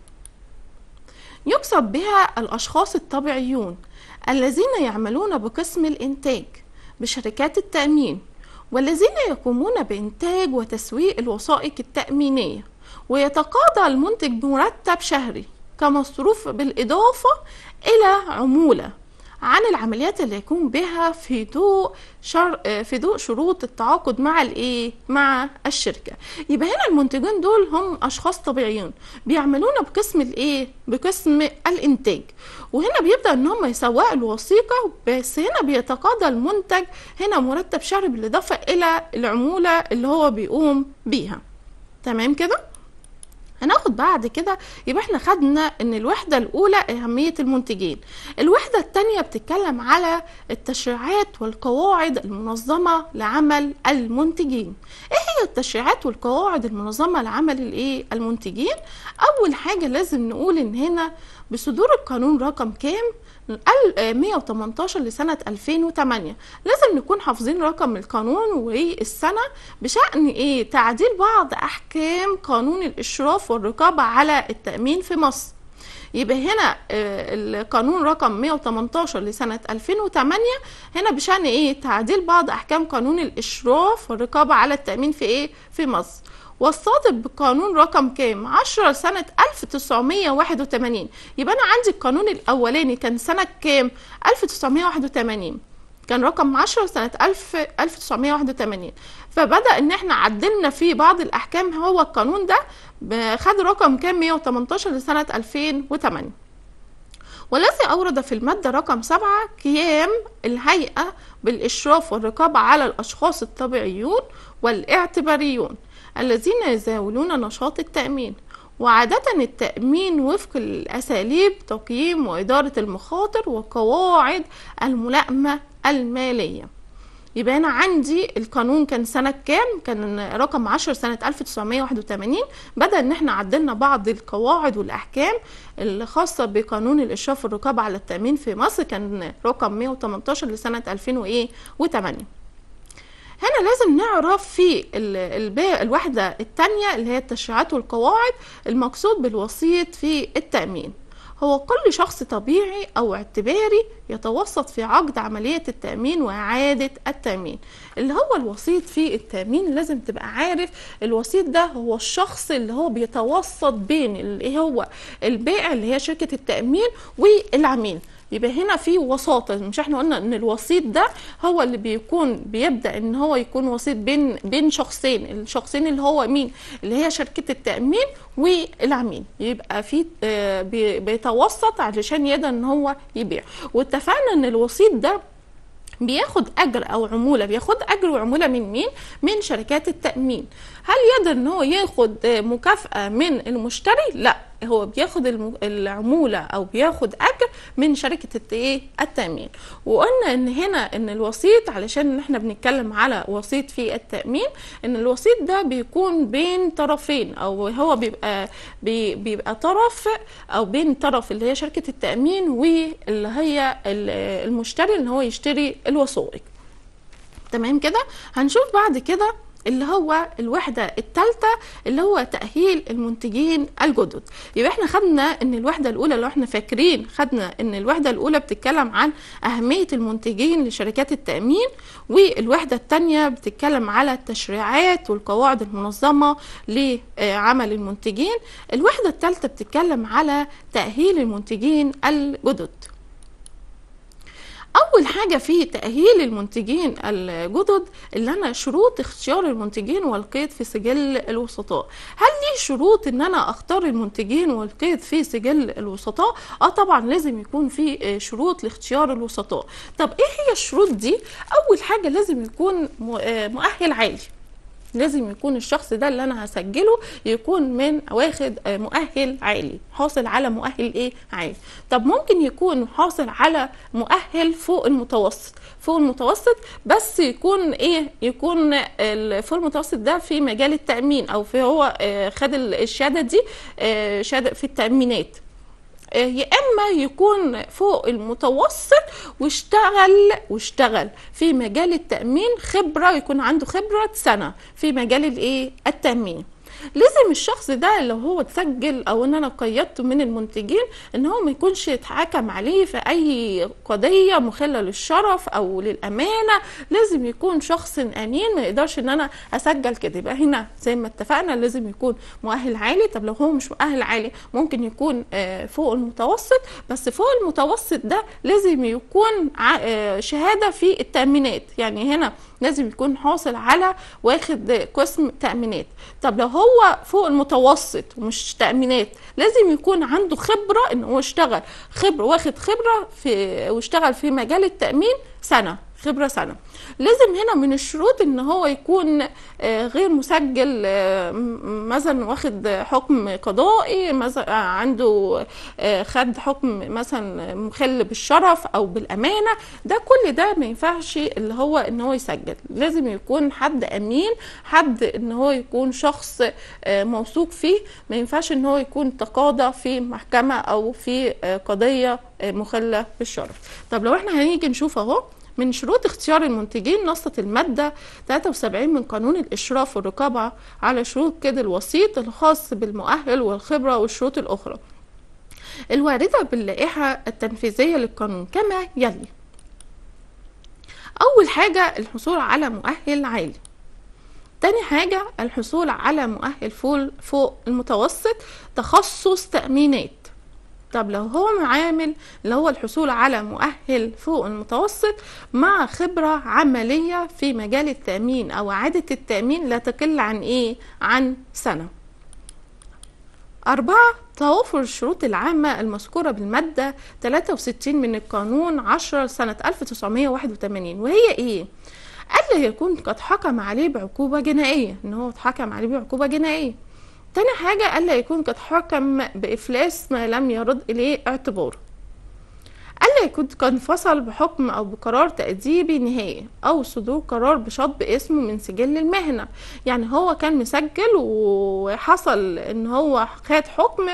يقصد بها الاشخاص الطبيعيون الذين يعملون بقسم الإنتاج بشركات التأمين والذين يقومون بإنتاج وتسويق الوثائق التأمينية ويتقاضى المنتج مرتب شهري كمصروف بالإضافة إلى عمولة عن العمليات اللي يقوم بها في ضوء شر... في ضوء شروط التعاقد مع الايه مع الشركه يبقى هنا المنتجين دول هم اشخاص طبيعيين بيعملون بقسم الايه بقسم الانتاج وهنا بيبدا ان هم يسوقوا الوثيقه بس هنا بيتقاضى المنتج هنا مرتب شهري بالاضافه الى العموله اللي هو بيقوم بيها تمام كده هناخد بعد كده يبقى احنا خدنا ان الوحده الاولى اهميه المنتجين الوحده الثانيه بتتكلم على التشريعات والقواعد المنظمه لعمل المنتجين ايه هي التشريعات والقواعد المنظمه لعمل الايه المنتجين اول حاجه لازم نقول ان هنا بصدور القانون رقم كام 118 لسنة 2008 لازم نكون حافظين رقم القانون والسنة بشأن ايه تعديل بعض أحكام قانون الإشراف والرقابة على التأمين في مصر يبقى هنا القانون رقم 118 لسنة 2008 هنا بشأن ايه تعديل بعض أحكام قانون الإشراف والرقابة على التأمين في ايه في مصر والصادر بقانون رقم كام 10 سنة 1981 يبقى أنا عندي القانون الأولاني كان سنة كام 1981 كان رقم 10 سنة 1000 1981 فبدأ إن إحنا عدلنا فيه بعض الأحكام هو القانون ده خد رقم كام 118 لسنة 2008 والذي أورد في المادة رقم سبعة قيام الهيئة بالإشراف والرقابة على الأشخاص الطبيعيون والاعتباريون الذين يزاولون نشاط التأمين وعادة التأمين وفق الأساليب تقييم وإدارة المخاطر وقواعد الملائمة المالية يبقى انا عندي القانون كان سنة كام كان رقم 10 سنة 1981 بدأ ان احنا عدلنا بعض القواعد والاحكام الخاصة بقانون الاشراف والرقابة على التأمين في مصر كان رقم 118 لسنة 2008 هنا لازم نعرف في ال- الب- الوحدة التانية اللي هي التشريعات والقواعد المقصود بالوسيط في التأمين هو كل شخص طبيعي أو اعتباري يتوسط في عقد عملية التأمين وإعادة التأمين اللي هو الوسيط في التأمين لازم تبقى عارف الوسيط ده هو الشخص اللي هو بيتوسط بين اللي هو البائع اللي هي شركة التأمين والعميل يبقى هنا في وساطة مش احنا قلنا ان الوسيط ده هو اللي بيكون بيبدأ ان هو يكون وسيط بين بين شخصين الشخصين اللي هو مين اللي هي شركة التأمين والعميل يبقى في آه، بي- بيتوسط علشان يقدر ان هو يبيع واتفقنا ان الوسيط ده بياخد اجر او عموله بياخد اجر وعموله من مين من شركات التامين هل يقدر ان هو ياخد آه، مكافاه من المشتري لا هو بياخد الم- العموله او بياخد اجر من شركه الت- ايه التامين وقلنا ان هنا ان الوسيط علشان ان احنا بنتكلم على وسيط في التامين ان الوسيط ده بيكون بين طرفين او هو بيبقى بي- بيبقى طرف او بين طرف اللي هي شركه التامين واللي هي ال- المشتري اللي هو يشتري الوثائق تمام كده هنشوف بعد كده اللي هو الوحدة الثالثة اللي هو تأهيل المنتجين الجدد يبقى احنا خدنا ان الوحدة الأولى لو احنا فاكرين خدنا ان الوحدة الأولى بتتكلم عن أهمية المنتجين لشركات التأمين والوحدة الثانية بتتكلم على التشريعات والقواعد المنظمة لعمل المنتجين الوحدة الثالثة بتتكلم على تأهيل المنتجين الجدد اول حاجه في تاهيل المنتجين الجدد اللي انا شروط اختيار المنتجين والقيد في سجل الوسطاء هل لي شروط ان انا اختار المنتجين والقيد في سجل الوسطاء اه طبعا لازم يكون في آه، شروط لاختيار الوسطاء طب ايه هي الشروط دي اول حاجه لازم يكون م- آه، مؤهل عالي لازم يكون الشخص ده اللي انا هسجله يكون من واخد آه، مؤهل عالي حاصل على مؤهل ايه عالي طب ممكن يكون حاصل على مؤهل فوق المتوسط فوق المتوسط بس يكون ايه يكون ال- فوق المتوسط ده في مجال التامين او في هو آه، خد ال- الشهاده دي آه، شهاده في التامينات آه، يا اما يكون فوق المتوسط واشتغل واشتغل في مجال التامين خبره يكون عنده خبره سنه في مجال الايه التامين لازم الشخص ده لو هو اتسجل او ان انا قيدته من المنتجين ان هو ما يكونش يتحكم عليه في اي قضيه مخله للشرف او للامانه لازم يكون شخص امين ما يقدرش ان انا اسجل كده يبقى هنا زي ما اتفقنا لازم يكون مؤهل عالي طب لو هو مش مؤهل عالي ممكن يكون آه، فوق المتوسط بس فوق المتوسط ده لازم يكون ع- آه، شهاده في التامينات يعني هنا لازم يكون حاصل على واخد قسم تأمينات طب لو هو فوق المتوسط ومش تأمينات لازم يكون عنده خبرة ان هو اشتغل خبرة واخد خبرة في واشتغل في مجال التأمين سنة خبرة سنة لازم هنا من الشروط ان هو يكون آه، غير مسجل آه، م- مثلا واخد حكم قضائي مثلا عنده آه، خد حكم مثلا مخل بالشرف او بالامانه ده كل ده ما ينفعش اللي هو ان هو يسجل لازم يكون حد امين حد ان هو يكون شخص آه، موثوق فيه ما ينفعش ان هو يكون تقاضى في محكمه او في آه، قضيه آه، مخله بالشرف طب لو احنا هنيجي نشوف اهو من شروط اختيار المنتجين نصت المادة 73 من قانون الإشراف والرقابة على شروط كده الوسيط الخاص بالمؤهل والخبرة والشروط الأخرى الواردة باللائحة التنفيذية للقانون كما يلي أول حاجة الحصول على مؤهل عالي تاني حاجة الحصول على مؤهل فوق فوق المتوسط تخصص تأمينات طب لو هو معامل اللي هو الحصول على مؤهل فوق المتوسط مع خبرة عملية في مجال التأمين أو إعادة التأمين لا تقل عن إيه؟ عن سنة أربعة توافر الشروط العامة المذكورة بالمادة 63 من القانون 10 سنة 1981 وهي إيه؟ ألا يكون قد حكم عليه بعقوبة جنائية إن هو اتحكم عليه بعقوبة جنائية تاني حاجة ألا يكون قد حكم بإفلاس ما لم يرد إليه اعتباره ألا يكون قد انفصل بحكم أو بقرار تأديبي نهائي أو صدور قرار بشطب اسمه من سجل المهنة يعني هو كان مسجل وحصل إن هو خد حكم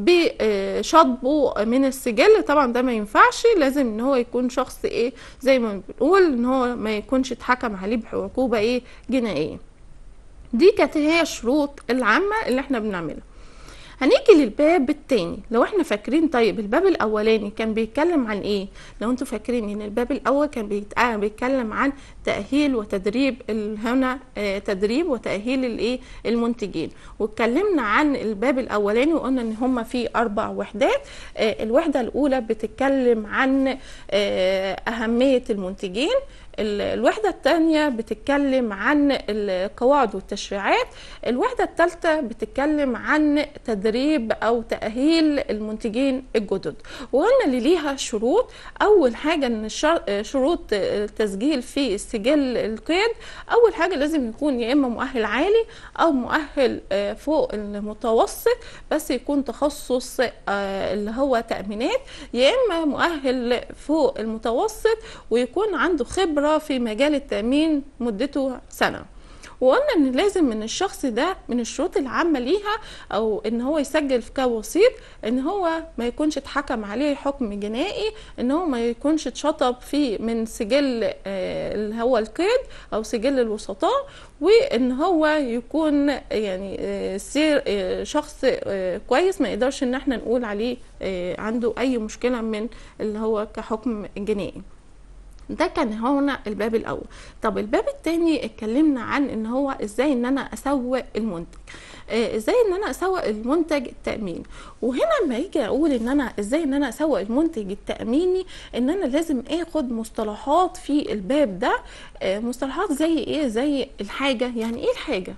بشطبه من السجل طبعا ده ما ينفعش لازم إن هو يكون شخص إيه زي ما بنقول إن هو ما يكونش اتحكم عليه بعقوبة إيه جنائية دي كانت هي الشروط العامة اللي احنا بنعملها هنيجي للباب التاني لو احنا فاكرين طيب الباب الاولاني كان بيتكلم عن ايه لو انتوا فاكرين ان الباب الاول كان بيت- آه بيتكلم عن تاهيل وتدريب ال- هنا آه تدريب وتاهيل الايه المنتجين واتكلمنا عن الباب الاولاني وقلنا ان هما فيه اربع وحدات آه الوحده الاولى بتتكلم عن آه اهميه المنتجين ال- الوحدة الثانية بتتكلم عن القواعد والتشريعات الوحدة الثالثة بتتكلم عن تدريب أو تأهيل المنتجين الجدد وقلنا اللي ليها شروط أول حاجة إن الشر- شروط التسجيل في سجل القيد أول حاجة لازم يكون يا إما مؤهل عالي أو مؤهل آه، فوق المتوسط بس يكون تخصص آه، اللي هو تأمينات يا إما مؤهل فوق المتوسط ويكون عنده خبرة في مجال التأمين مدته سنة وقلنا ان لازم من الشخص ده من الشروط العامة ليها او ان هو يسجل في كوسيط ان هو ما يكونش اتحكم عليه حكم جنائي ان هو ما يكونش اتشطب فيه من سجل آه، اللي هو القيد او سجل الوسطاء وان هو يكون يعني آه، سير آه، شخص آه، كويس ما يقدرش ان احنا نقول عليه آه، عنده اي مشكلة من اللي هو كحكم جنائي ده كان هنا الباب الاول طب الباب التاني اتكلمنا عن ان هو ازاي ان انا اسوق المنتج آه، ازاي ان انا اسوق المنتج التاميني وهنا لما يجي اقول ان انا ازاي ان انا اسوق المنتج التاميني ان انا لازم اخد مصطلحات في الباب ده آه، مصطلحات زي ايه زي الحاجه يعني ايه الحاجه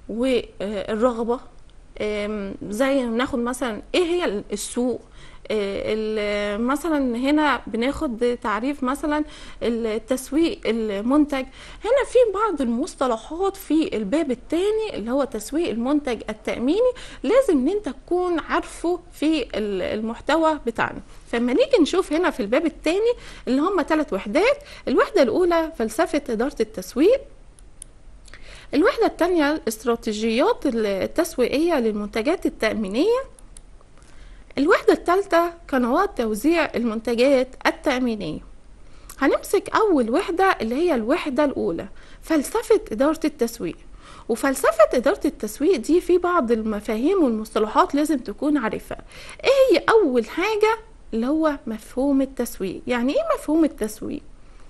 والرغبه آم، زي ما ناخد مثلا ايه هي السوق آه، ال- مثلا هنا بناخد تعريف مثلا التسويق المنتج هنا في بعض المصطلحات في الباب الثاني اللي هو تسويق المنتج التأميني لازم ان انت تكون عارفه في ال- المحتوى بتاعنا فلما نيجي نشوف هنا في الباب الثاني اللي هم ثلاث وحدات الوحدة الأولى فلسفة إدارة التسويق الوحدة الثانية الاستراتيجيات التسويقية للمنتجات التأمينية الوحدة الثالثة قنوات توزيع المنتجات التأمينية هنمسك أول وحدة اللي هي الوحدة الأولى فلسفة إدارة التسويق وفلسفة إدارة التسويق دي في بعض المفاهيم والمصطلحات لازم تكون عارفها إيه هي أول حاجة اللي هو مفهوم التسويق يعني إيه مفهوم التسويق؟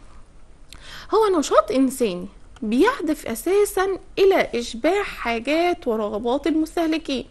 هو نشاط إنساني بيهدف أساسا إلى إشباع حاجات ورغبات المستهلكين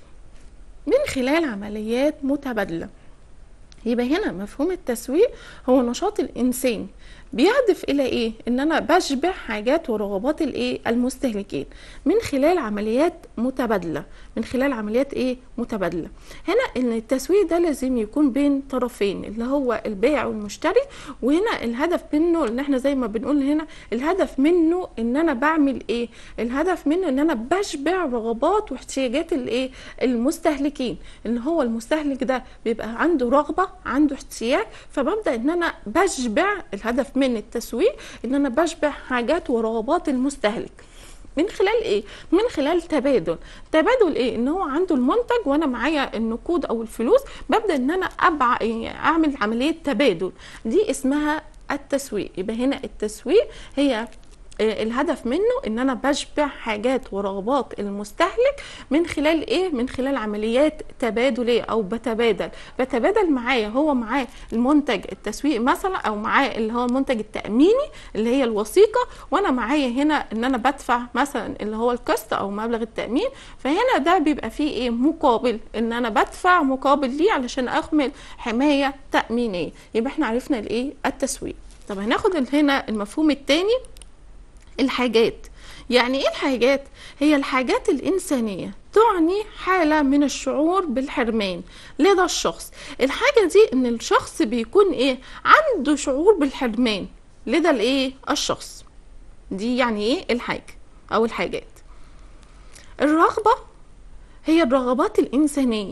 من خلال عمليات متبادلة يبقى هنا مفهوم التسويق هو نشاط الإنسان بيهدف إلى إيه؟ إن أنا بشبع حاجات ورغبات الإيه؟ المستهلكين من خلال عمليات متبادلة من خلال عمليات إيه؟ متبادلة هنا إن التسويق ده لازم يكون بين طرفين اللي هو البائع والمشتري وهنا الهدف منه إن إحنا زي ما بنقول هنا الهدف منه إن أنا بعمل إيه؟ الهدف منه إن أنا بشبع رغبات واحتياجات الإيه؟ المستهلكين إن هو المستهلك ده بيبقى عنده رغبة عنده احتياج فببدأ إن أنا بشبع الهدف من التسويق إن أنا بشبع حاجات ورغبات المستهلك من خلال ايه من خلال تبادل تبادل ايه ان هو عنده المنتج وانا معايا النقود او الفلوس ببدا ان انا ابع يعني اعمل عمليه تبادل دي اسمها التسويق يبقى هنا التسويق هي آه، الهدف منه ان انا بشبع حاجات ورغبات المستهلك من خلال ايه من خلال عمليات تبادليه او بتبادل بتبادل معايا هو معاه المنتج التسويق مثلا او معاه اللي هو المنتج التاميني اللي هي الوثيقه وانا معايا هنا ان انا بدفع مثلا اللي هو القسط او مبلغ التامين فهنا ده بيبقى فيه ايه مقابل ان انا بدفع مقابل ليه علشان اخمل حمايه تامينيه يبقى احنا عرفنا الايه التسويق طب هناخد هنا المفهوم الثاني الحاجات يعني ايه الحاجات هي الحاجات الانسانيه تعني حاله من الشعور بالحرمان لدى الشخص الحاجه دي ان الشخص بيكون ايه عنده شعور بالحرمان لدى الايه الشخص دي يعني ايه الحاجه او الحاجات الرغبه هي الرغبات الانسانيه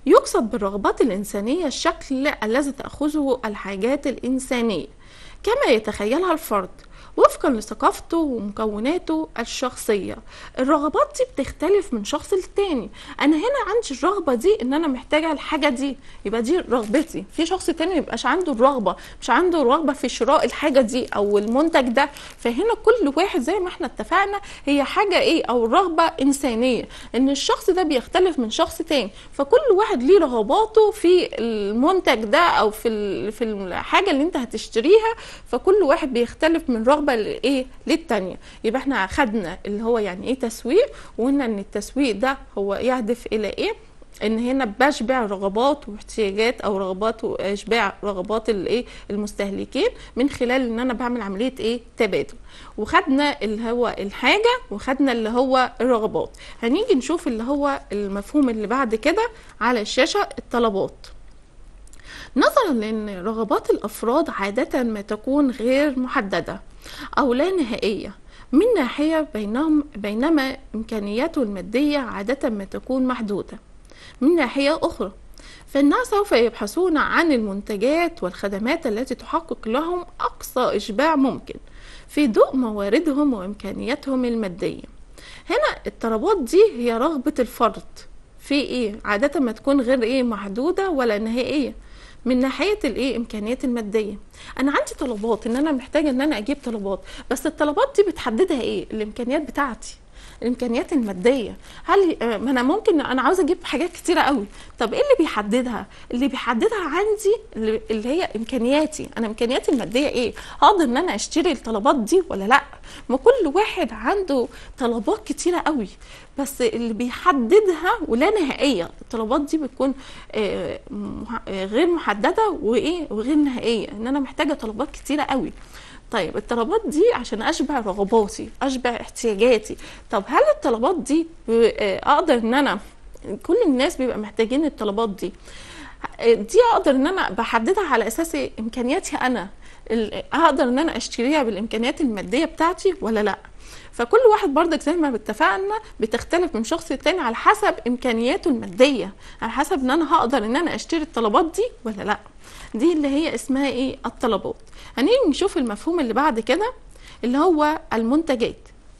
يقصد بالرغبات الإنسانية الشكل الذي تأخذه الحاجات الإنسانية كما يتخيلها الفرد وفقا لثقافته ومكوناته الشخصية الرغبات دي بتختلف من شخص للتاني انا هنا عندي الرغبة دي ان انا محتاجة الحاجة دي يبقى دي رغبتي في شخص تاني ميبقاش عنده الرغبة مش عنده الرغبة في شراء الحاجة دي او المنتج ده فهنا كل واحد زي ما احنا اتفقنا هي حاجة ايه او رغبة انسانية ان الشخص ده بيختلف من شخص تاني فكل واحد ليه رغباته في المنتج ده او في ال- في الحاجة اللي انت هتشتريها فكل واحد بيختلف من رغبة لايه للتانية يبقى احنا خدنا اللي هو يعني ايه تسويق وقلنا ان التسويق ده هو يهدف الى ايه ان هنا بشبع رغبات واحتياجات او رغبات واشباع رغبات الايه المستهلكين من خلال ان انا بعمل عمليه ايه تبادل وخدنا اللي هو الحاجه وخدنا اللي هو الرغبات هنيجي نشوف اللي هو المفهوم اللي بعد كده على الشاشه الطلبات نظرا لان رغبات الافراد عاده ما تكون غير محدده او لا نهائيه من ناحيه بينهم بينما امكانياته الماديه عاده ما تكون محدوده من ناحيه اخرى فالناس سوف يبحثون عن المنتجات والخدمات التي تحقق لهم اقصى اشباع ممكن في ضوء مواردهم وامكانياتهم الماديه هنا الطلبات دي هي رغبه الفرد في ايه عاده ما تكون غير ايه محدوده ولا نهائيه من ناحيه الايه امكانيات الماديه انا عندي طلبات ان انا محتاجه ان انا اجيب طلبات بس الطلبات دي بتحددها ايه الامكانيات بتاعتي الامكانيات الماديه هل آه، ما انا ممكن انا عاوزه اجيب حاجات كتيره قوي طب ايه اللي بيحددها اللي بيحددها عندي اللي اللي هي امكانياتي انا امكانياتي الماديه ايه هقدر ان انا اشتري الطلبات دي ولا لا ما كل واحد عنده طلبات كتيره قوي بس اللي بيحددها ولا نهائيه الطلبات دي بتكون آه، مح- آه، غير محدده وايه وغير نهائيه ان انا محتاجه طلبات كتيره قوي طيب الطلبات دي عشان اشبع رغباتي اشبع احتياجاتي طب هل الطلبات دي آه، اقدر ان انا كل الناس بيبقى محتاجين الطلبات دي آه، دي اقدر ان انا بحددها على اساس إيه؟ امكانياتي انا ال- اقدر ان انا اشتريها بالامكانيات الماديه بتاعتي ولا لا فكل واحد برضك زي ما اتفقنا بتختلف من شخص للتاني على حسب امكانياته الماديه على حسب ان انا هقدر ان انا اشتري الطلبات دي ولا لا دي اللي هي اسمها ايه الطلبات هنيجي نشوف المفهوم اللي بعد كده اللي هو المنتجات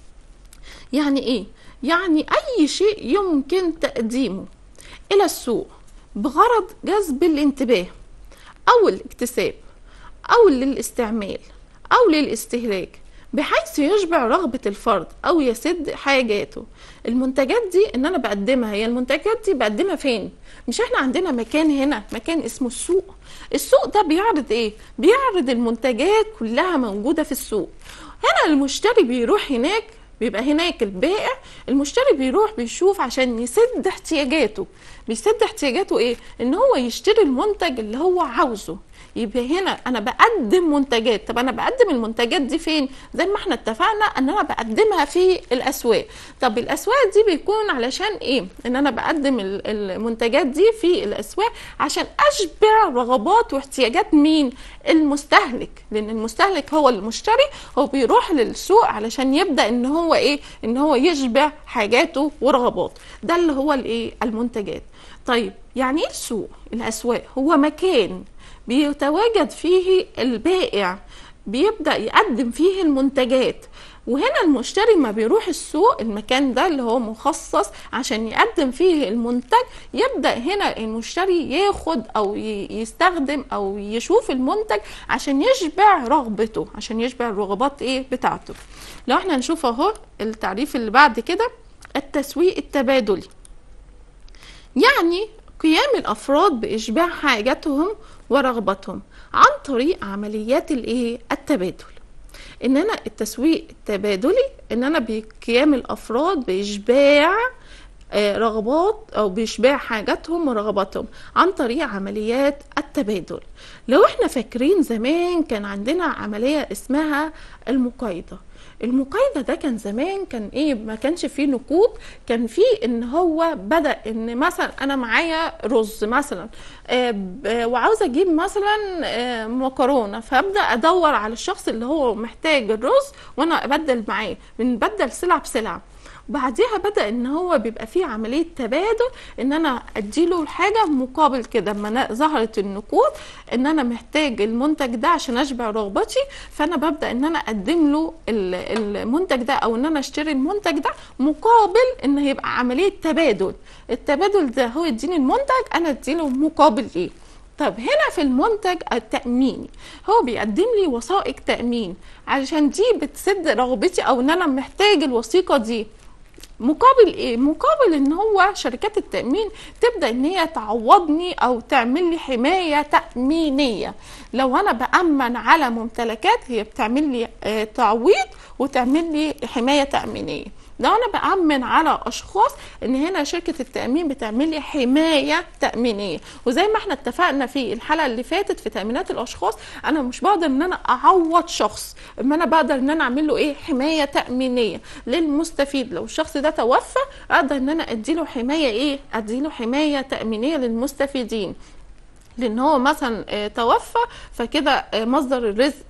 يعني ايه يعني اي شيء يمكن تقديمه الى السوق بغرض جذب الانتباه او الاكتساب او للاستعمال او للاستهلاك بحيث يشبع رغبة الفرد او يسد حاجاته المنتجات دي ان انا بقدمها هي المنتجات دي بقدمها فين مش احنا عندنا مكان هنا مكان اسمه السوق السوق ده بيعرض ايه بيعرض المنتجات كلها موجودة في السوق هنا المشتري بيروح هناك بيبقى هناك البائع المشتري بيروح بيشوف عشان يسد احتياجاته بيسد احتياجاته ايه ان هو يشتري المنتج اللي هو عاوزه يبقى هنا انا بقدم منتجات طب انا بقدم المنتجات دي فين زي ما احنا اتفقنا ان انا بقدمها في الاسواق طب الاسواق دي بيكون علشان ايه ان انا بقدم ال- المنتجات دي في الاسواق عشان اشبع رغبات واحتياجات مين المستهلك لان المستهلك هو المشتري هو بيروح للسوق علشان يبدا ان هو ايه ان هو يشبع حاجاته ورغباته ده اللي هو الايه المنتجات طيب يعني ايه السوق الاسواق هو مكان بيتواجد فيه البائع بيبدا يقدم فيه المنتجات وهنا المشتري ما بيروح السوق المكان ده اللي هو مخصص عشان يقدم فيه المنتج يبدا هنا المشتري ياخد او ي- يستخدم او يشوف المنتج عشان يشبع رغبته عشان يشبع الرغبات ايه بتاعته لو احنا نشوف اهو التعريف اللي بعد كده التسويق التبادلي يعني قيام الافراد باشباع حاجاتهم ورغبتهم عن طريق عمليات الايه التبادل ان انا التسويق التبادلي ان انا بقيام الافراد باشباع آه، رغبات او باشباع حاجاتهم ورغباتهم عن طريق عمليات التبادل لو احنا فاكرين زمان كان عندنا عملية اسمها المقايضة المقايضة ده كان زمان كان ايه ما كانش فيه نقود كان فيه ان هو بدأ ان مثلا انا معايا رز مثلا آه، ب- آه، وعاوزة اجيب مثلا آه، مكرونة فابدأ ادور على الشخص اللي هو محتاج الرز وانا ابدل معاه بنبدل سلعة بسلعة وبعديها بدا ان هو بيبقى فيه عمليه تبادل ان انا اديله الحاجه مقابل كده اما ظهرت النقود ان انا محتاج المنتج ده عشان اشبع رغبتي فانا ببدا ان انا اقدم له المنتج ده او ان انا اشتري المنتج ده مقابل ان هيبقى عمليه تبادل التبادل ده هو يديني المنتج انا اديله مقابل ايه طب هنا في المنتج التأميني هو بيقدم لي وثائق تأمين علشان دي بتسد رغبتي او ان انا محتاج الوثيقة دي مقابل ايه مقابل ان هو شركات التامين تبدا ان هي تعوضني او تعمل لي حمايه تامينيه لو انا بامن على ممتلكات هي بتعمل لي آه تعويض وتعمل لي حمايه تامينيه لو انا بامن على اشخاص ان هنا شركه التامين بتعمل لي حمايه تامينيه وزي ما احنا اتفقنا في الحلقه اللي فاتت في تامينات الاشخاص انا مش بقدر ان انا اعوض شخص اما انا بقدر ان انا اعمل له ايه حمايه تامينيه للمستفيد لو الشخص ده توفى اقدر ان انا اديله حمايه ايه اديله حمايه تامينيه للمستفيدين لان هو مثلا توفى فكده مصدر الرزق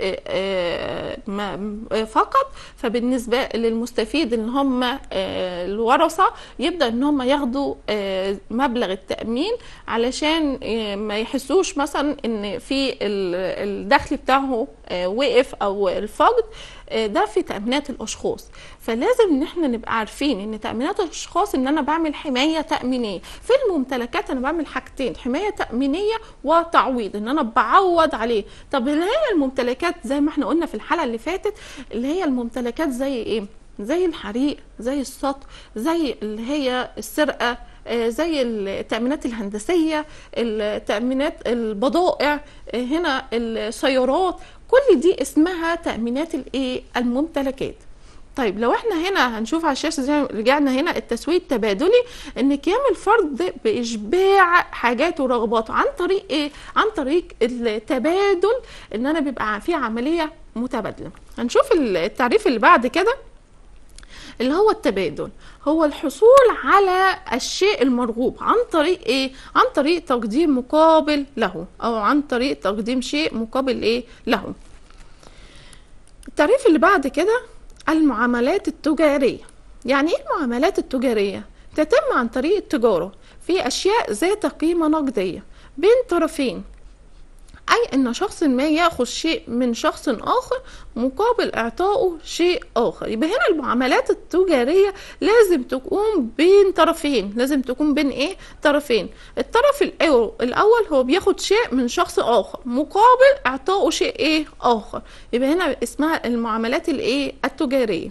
فقط فبالنسبه للمستفيد ان هم الورثه يبدا ان هم ياخدوا مبلغ التامين علشان ما يحسوش مثلا ان في الدخل بتاعه وقف او الفقد ده في تأمينات الأشخاص فلازم إن احنا نبقى عارفين إن تأمينات الأشخاص إن أنا بعمل حماية تأمينية في الممتلكات أنا بعمل حاجتين حماية تأمينية وتعويض إن أنا بعوض عليه طب اللي هي الممتلكات زي ما احنا قلنا في الحلقة اللي فاتت اللي هي الممتلكات زي إيه زي الحريق زي السطو زي اللي هي السرقة زي التأمينات الهندسية التأمينات البضائع هنا السيارات كل دي اسمها تأمينات الايه الممتلكات طيب لو احنا هنا هنشوف على الشاشه زي رجعنا هنا التسويه التبادلي ان قيام الفرد باشباع حاجاته ورغباته عن طريق ايه عن طريق التبادل ان انا بيبقى في عمليه متبادله هنشوف التعريف اللي بعد كده اللي هو التبادل هو الحصول على الشيء المرغوب عن طريق ايه عن طريق تقديم مقابل له او عن طريق تقديم شيء مقابل ايه له التعريف اللي بعد كده المعاملات التجارية يعني ايه المعاملات التجارية تتم عن طريق التجارة في اشياء ذات قيمة نقدية بين طرفين أي أن شخص ما يأخذ شيء من شخص آخر مقابل إعطائه شيء آخر يبقى هنا المعاملات التجارية لازم تكون بين طرفين لازم تكون بين إيه طرفين الطرف الأول هو بياخد شيء من شخص آخر مقابل إعطائه شيء إيه آخر يبقى هنا اسمها المعاملات الإيه التجارية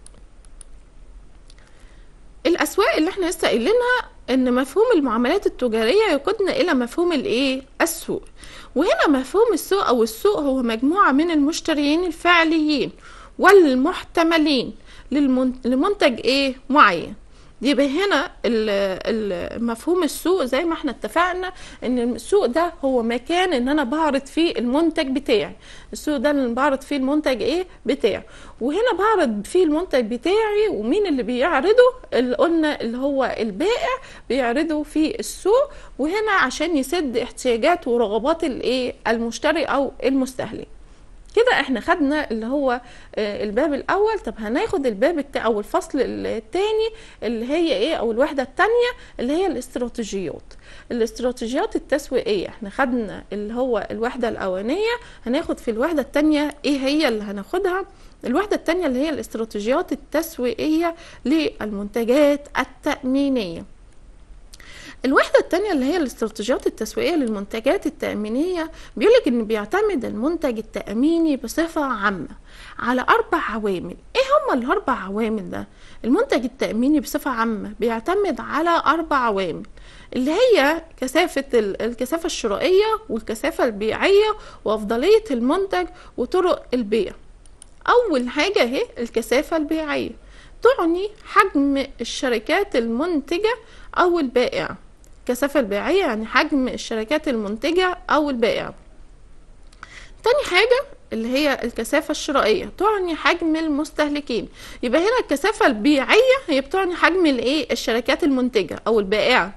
الأسواق اللي احنا لسه قايلينها ان مفهوم المعاملات التجاريه يقودنا الى مفهوم الايه السوق وهنا مفهوم السوق او السوق هو مجموعه من المشتريين الفعليين والمحتملين لمنتج ايه معين يبقى هنا مفهوم السوق زي ما احنا اتفقنا ان السوق ده هو مكان ان انا بعرض فيه المنتج بتاعي السوق ده اللي بعرض فيه المنتج ايه بتاعي وهنا بعرض فيه المنتج بتاعي ومين اللي بيعرضه اللي قلنا اللي هو البائع بيعرضه في السوق وهنا عشان يسد احتياجات ورغبات الايه المشتري او المستهلك كده احنا خدنا اللي هو الباب الاول طب هناخد الباب التا او الفصل الثاني اللي هي ايه او الوحده الثانيه اللي هي الاستراتيجيات الاستراتيجيات التسويقيه احنا خدنا اللي هو الوحده الاولانيه هناخد في الوحده الثانيه ايه هي اللي هناخدها الوحدة الثانية اللي هي الاستراتيجيات التسويقية للمنتجات التأمينية الوحدة التانية اللي هي الاستراتيجيات التسويقية للمنتجات التأمينية بيقولك إن بيعتمد المنتج التأميني بصفة عامة على أربع عوامل إيه هما الأربع عوامل ده؟ المنتج التأميني بصفة عامة بيعتمد على أربع عوامل اللي هي كثافة الكثافة الشرائية والكثافة البيعية وأفضلية المنتج وطرق البيع أول حاجة هي الكثافة البيعية تعني حجم الشركات المنتجة أو البائعة الكثافة البيعية يعني حجم الشركات المنتجة أو البائعة تاني حاجة اللي هي الكثافة الشرائية تعني حجم المستهلكين يبقى هنا الكثافة البيعية هي بتعني حجم الايه الشركات المنتجة أو البائعة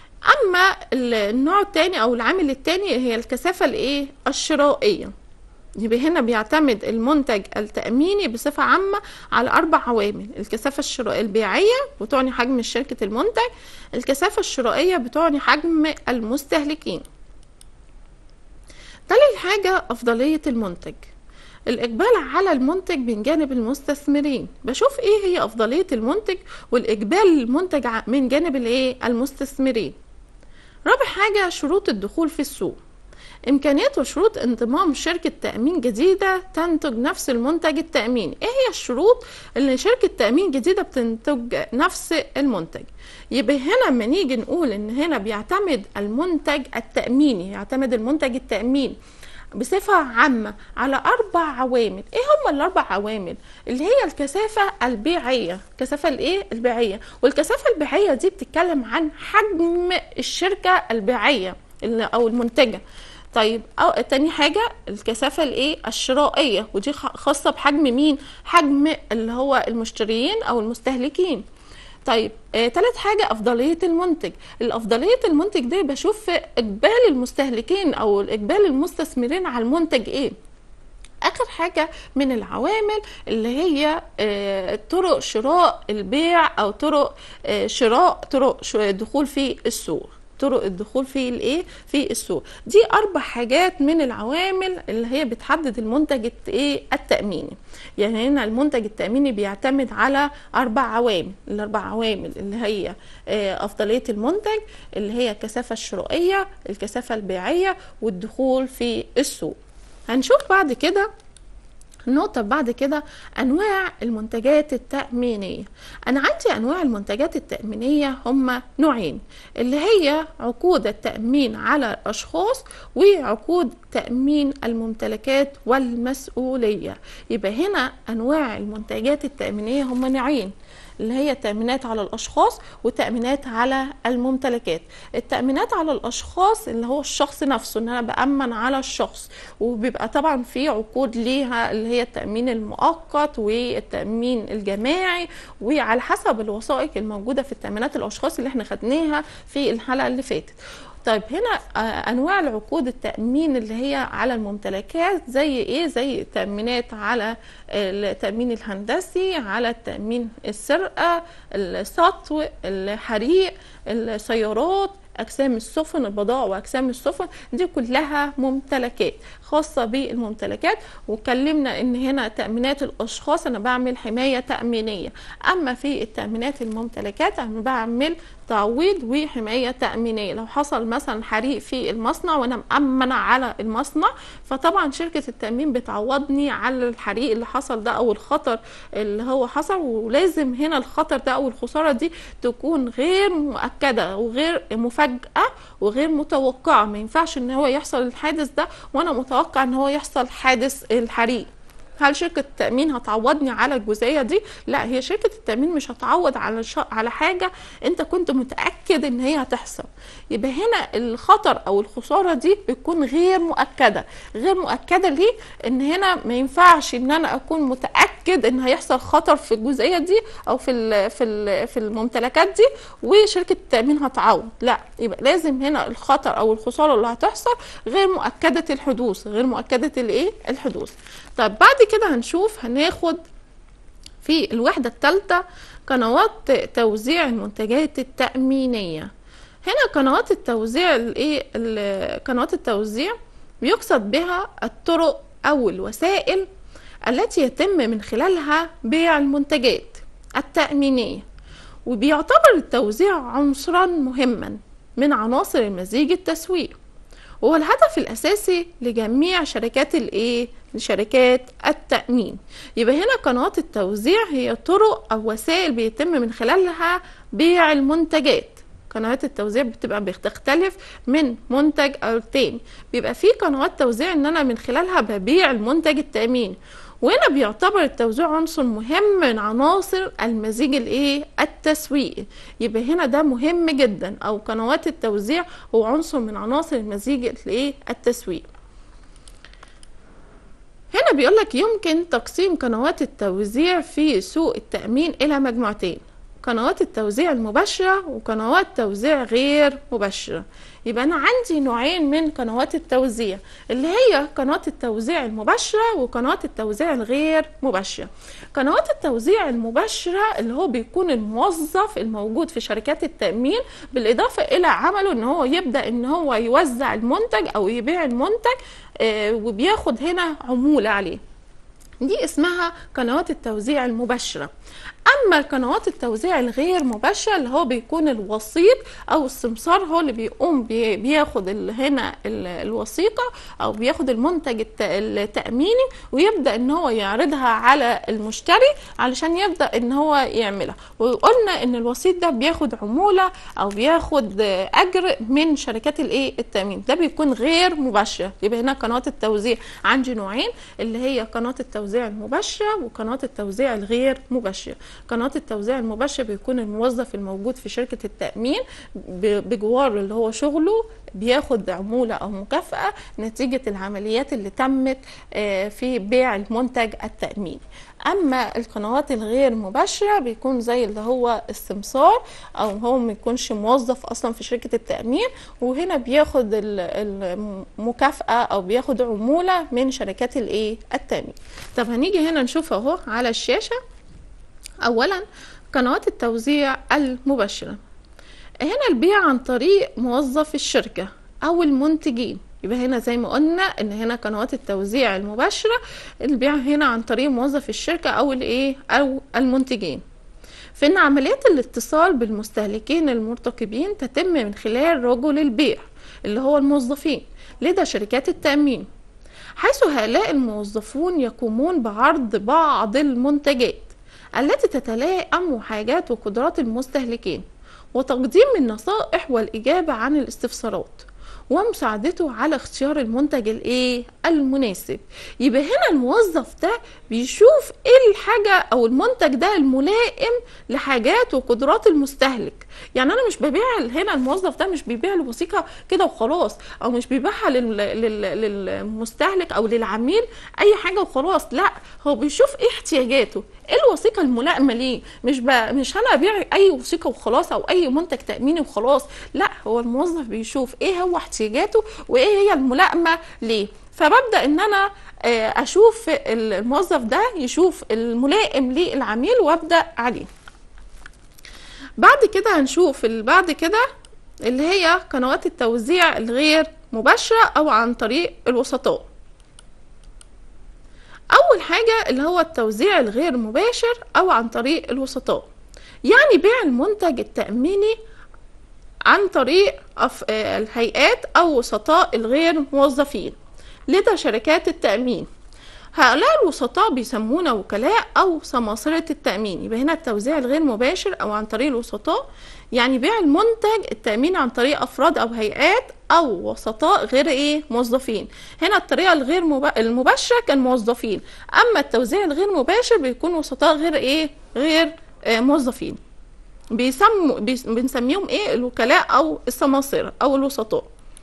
أما النوع التاني أو العامل التاني هي الكثافة الايه الشرائية يبقى هنا بيعتمد المنتج التأميني بصفة عامة على أربع عوامل الكثافة الشرائية البيعية بتعني حجم شركة المنتج الكثافة الشرائية بتعني حجم المستهلكين تالت حاجة أفضلية المنتج الإقبال على المنتج من جانب المستثمرين بشوف إيه هي أفضلية المنتج والإقبال المنتج من جانب الإيه المستثمرين رابع حاجة شروط الدخول في السوق إمكانيات وشروط انضمام شركة تأمين جديدة تنتج نفس المنتج التأميني إيه هي الشروط اللي شركة تأمين جديدة بتنتج نفس المنتج يبقى هنا لما نيجي نقول إن هنا بيعتمد المنتج التأميني يعتمد المنتج التأميني بصفة عامة على أربع عوامل إيه هم الأربع عوامل اللي هي الكثافة البيعية الكثافة الإيه البيعية والكثافة البيعية دي بتتكلم عن حجم الشركة البيعية أو المنتجة طيب أو تاني حاجة الكثافة الايه الشرائية ودي خاصة بحجم مين حجم اللي هو المشتريين او المستهلكين طيب آه، تالت حاجة أفضلية المنتج الأفضلية المنتج دي بشوف إقبال المستهلكين أو إقبال المستثمرين على المنتج إيه اخر حاجه من العوامل اللي هي آه، طرق شراء البيع او طرق آه، شراء طرق دخول في السوق طرق الدخول في الايه في السوق دي اربع حاجات من العوامل اللي هي بتحدد المنتج ايه التاميني يعني هنا المنتج التاميني بيعتمد على اربع عوامل الاربع عوامل اللي هي آه، افضليه المنتج اللي هي الكثافه الشرائيه الكثافه البيعيه والدخول في السوق هنشوف بعد كده النقطة بعد كده أنواع المنتجات التأمينية أنا عندي أنواع المنتجات التأمينية هما نوعين اللي هي عقود التأمين على الأشخاص وعقود تأمين الممتلكات والمسؤولية يبقى هنا أنواع المنتجات التأمينية هما نوعين اللي هي تأمينات على الأشخاص وتأمينات على الممتلكات التأمينات على الأشخاص اللي هو الشخص نفسه إن أنا بأمن على الشخص وبيبقى طبعا في عقود ليها اللي هي التأمين المؤقت والتأمين الجماعي وعلى حسب الوثائق الموجودة في التأمينات الأشخاص اللي احنا خدناها في الحلقة اللي فاتت طيب هنا آه، انواع العقود التامين اللي هي على الممتلكات زي ايه زي تامينات على التامين الهندسي على التامين السرقه السطو الحريق السيارات اجسام السفن البضائع واجسام السفن دي كلها ممتلكات خاصه بالممتلكات واتكلمنا ان هنا تامينات الاشخاص انا بعمل حمايه تامينيه اما في التامينات الممتلكات انا بعمل تعويض وحمايه تامينيه لو حصل مثلا حريق في المصنع وانا مامنه على المصنع فطبعا شركه التامين بتعوضني على الحريق اللي حصل ده او الخطر اللي هو حصل ولازم هنا الخطر ده او الخساره دي تكون غير مؤكده وغير مفاجاه وغير متوقعه ما ينفعش ان هو يحصل الحادث ده وانا متوقع ان هو يحصل حادث الحريق هل شركه التامين هتعوضني على الجزئيه دي لا هي شركه التامين مش هتعوض على ش... على حاجه انت كنت متاكد ان هي هتحصل يبقى هنا الخطر او الخساره دي بتكون غير مؤكده غير مؤكده ليه ان هنا ما ينفعش ان انا اكون متاكد ان هيحصل خطر في الجزئيه دي او في ال... في ال... في الممتلكات دي وشركه التامين هتعوض لا يبقى لازم هنا الخطر او الخساره اللي هتحصل غير مؤكده الحدوث غير مؤكده الايه الحدوث طب بعد كده هنشوف هناخد في الوحدة الثالثة قنوات توزيع المنتجات التأمينية هنا قنوات التوزيع الايه قنوات التوزيع بيقصد بها الطرق او الوسائل التي يتم من خلالها بيع المنتجات التأمينية وبيعتبر التوزيع عنصرا مهما من عناصر المزيج التسويق وهو الهدف الأساسي لجميع شركات الإيه؟ لشركات التأمين يبقى هنا قنوات التوزيع هي طرق أو وسائل بيتم من خلالها بيع المنتجات قنوات التوزيع بتبقى بتختلف من منتج او تاني بيبقى في قنوات توزيع ان انا من خلالها ببيع المنتج التامين وهنا بيعتبر التوزيع عنصر مهم من عناصر المزيج الايه التسويقي يبقى هنا ده مهم جدا او قنوات التوزيع هو عنصر من عناصر المزيج الايه التسويق هنا بيقول لك يمكن تقسيم قنوات التوزيع في سوق التأمين إلى مجموعتين قنوات التوزيع المباشرة وقنوات توزيع غير مباشرة يبقى أنا عندي نوعين من قنوات التوزيع اللي هي قنوات التوزيع المباشرة وقنوات التوزيع الغير مباشرة قنوات التوزيع المباشرة اللي هو بيكون الموظف الموجود في شركات التأمين بالإضافة إلى عمله إن هو يبدأ إن هو يوزع المنتج أو يبيع المنتج آه، وبياخد هنا عمولة عليه دي اسمها قنوات التوزيع المباشرة أما القنوات التوزيع الغير مباشرة اللي هو بيكون الوسيط أو السمسار هو اللي بيقوم بي- بياخد ال- هنا ال- الوثيقة أو بياخد المنتج الت- التأميني ويبدأ إن هو يعرضها على المشتري علشان يبدأ إن هو يعملها وقلنا إن الوسيط ده بياخد عمولة أو بياخد آه، أجر من شركات الإيه التأمين ده بيكون غير مباشرة يبقى هنا قنوات التوزيع عندي نوعين اللي هي قناة التوزيع المباشرة وقناة التوزيع الغير مباشرة قناة التوزيع المباشر بيكون الموظف الموجود في شركة التأمين ب- بجوار اللي هو شغله بياخد عمولة أو مكافأة نتيجة العمليات اللي تمت آه، في بيع المنتج التأميني أما القنوات الغير مباشرة بيكون زي اللي هو السمسار أو هو ما يكونش موظف أصلا في شركة التأمين وهنا بياخد ال- المكافأة أو بياخد عمولة من شركات الإيه التأمين طب هنيجي هنا نشوف أهو على الشاشة اولا قنوات التوزيع المباشره هنا البيع عن طريق موظف الشركه او المنتجين يبقى هنا زي ما قلنا ان هنا قنوات التوزيع المباشره البيع هنا عن طريق موظف الشركه او الايه او المنتجين فإن عمليات الاتصال بالمستهلكين المرتقبين تتم من خلال رجل البيع اللي هو الموظفين لدى شركات التأمين حيث هؤلاء الموظفون يقومون بعرض بعض المنتجات التي تتلائم حاجات وقدرات المستهلكين وتقديم النصائح والإجابة عن الاستفسارات ومساعدته على اختيار المنتج الايه المناسب يبقى هنا الموظف ده بيشوف ايه الحاجه او المنتج ده الملائم لحاجات وقدرات المستهلك يعني انا مش ببيع هنا الموظف ده مش بيبيع له وثيقه كده وخلاص او مش بيبيعها لل... لل... للمستهلك او للعميل اي حاجه وخلاص لا هو بيشوف ايه احتياجاته ايه الوثيقه الملائمه ليه مش ب... مش انا ابيع اي وثيقه وخلاص او اي منتج تاميني وخلاص لا هو الموظف بيشوف ايه هو احتياجاته وايه هي الملائمه ليه فببدا ان انا آه، اشوف الموظف ده يشوف الملائم للعميل وابدا عليه بعد كده هنشوف اللي بعد كده اللي هي قنوات التوزيع الغير مباشرة أو عن طريق الوسطاء أول حاجة اللي هو التوزيع الغير مباشر أو عن طريق الوسطاء يعني بيع المنتج التأميني عن طريق أف- آه، الهيئات أو وسطاء الغير موظفين لدى شركات التأمين هؤلاء الوسطاء بيسمون وكلاء أو سماسرة التأمين يبقى هنا التوزيع الغير مباشر أو عن طريق الوسطاء يعني بيع المنتج التأمين عن طريق أفراد أو هيئات أو وسطاء غير إيه موظفين هنا الطريقة الغير مب- المباشرة كان موظفين أما التوزيع الغير مباشر بيكون وسطاء غير إيه غير آه، موظفين بيسموا بيس- بنسميهم ايه الوكلاء او السماسرة او الوسطاء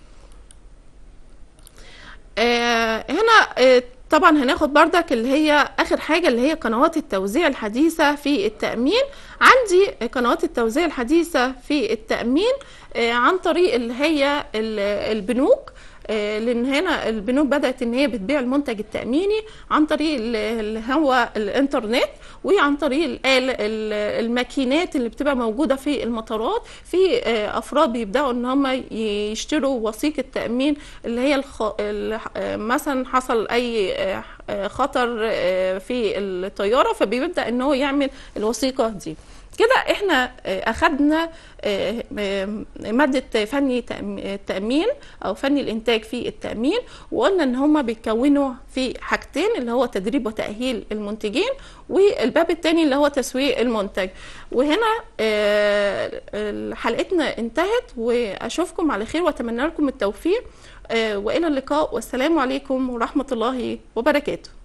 آه هنا آه طبعا هناخد بردك اللي هي اخر حاجه اللي هي قنوات التوزيع الحديثه في التامين عندي قنوات التوزيع الحديثه في التامين آه عن طريق اللي هي ال- البنوك آه، لان هنا البنوك بدات ان هي بتبيع المنتج التاميني عن طريق ال- اللي هو الانترنت وعن طريق الآل ال- الماكينات اللي بتبقى موجوده في المطارات في آه، افراد بيبداوا ان هم يشتروا وثيقه تامين اللي هي الخ... ال- آه، مثلا حصل اي آه، آه، خطر آه، في الطياره فبيبدا ان هو يعمل الوثيقه دي كده احنا آه، اخدنا آه، آه، ماده فني تأم- التامين او فني الانتاج في التامين وقلنا ان هما بيتكونوا في حاجتين اللي هو تدريب وتاهيل المنتجين والباب الثاني اللي هو تسويق المنتج وهنا آه، حلقتنا انتهت واشوفكم على خير واتمنى لكم التوفيق آه، والى اللقاء والسلام عليكم ورحمه الله وبركاته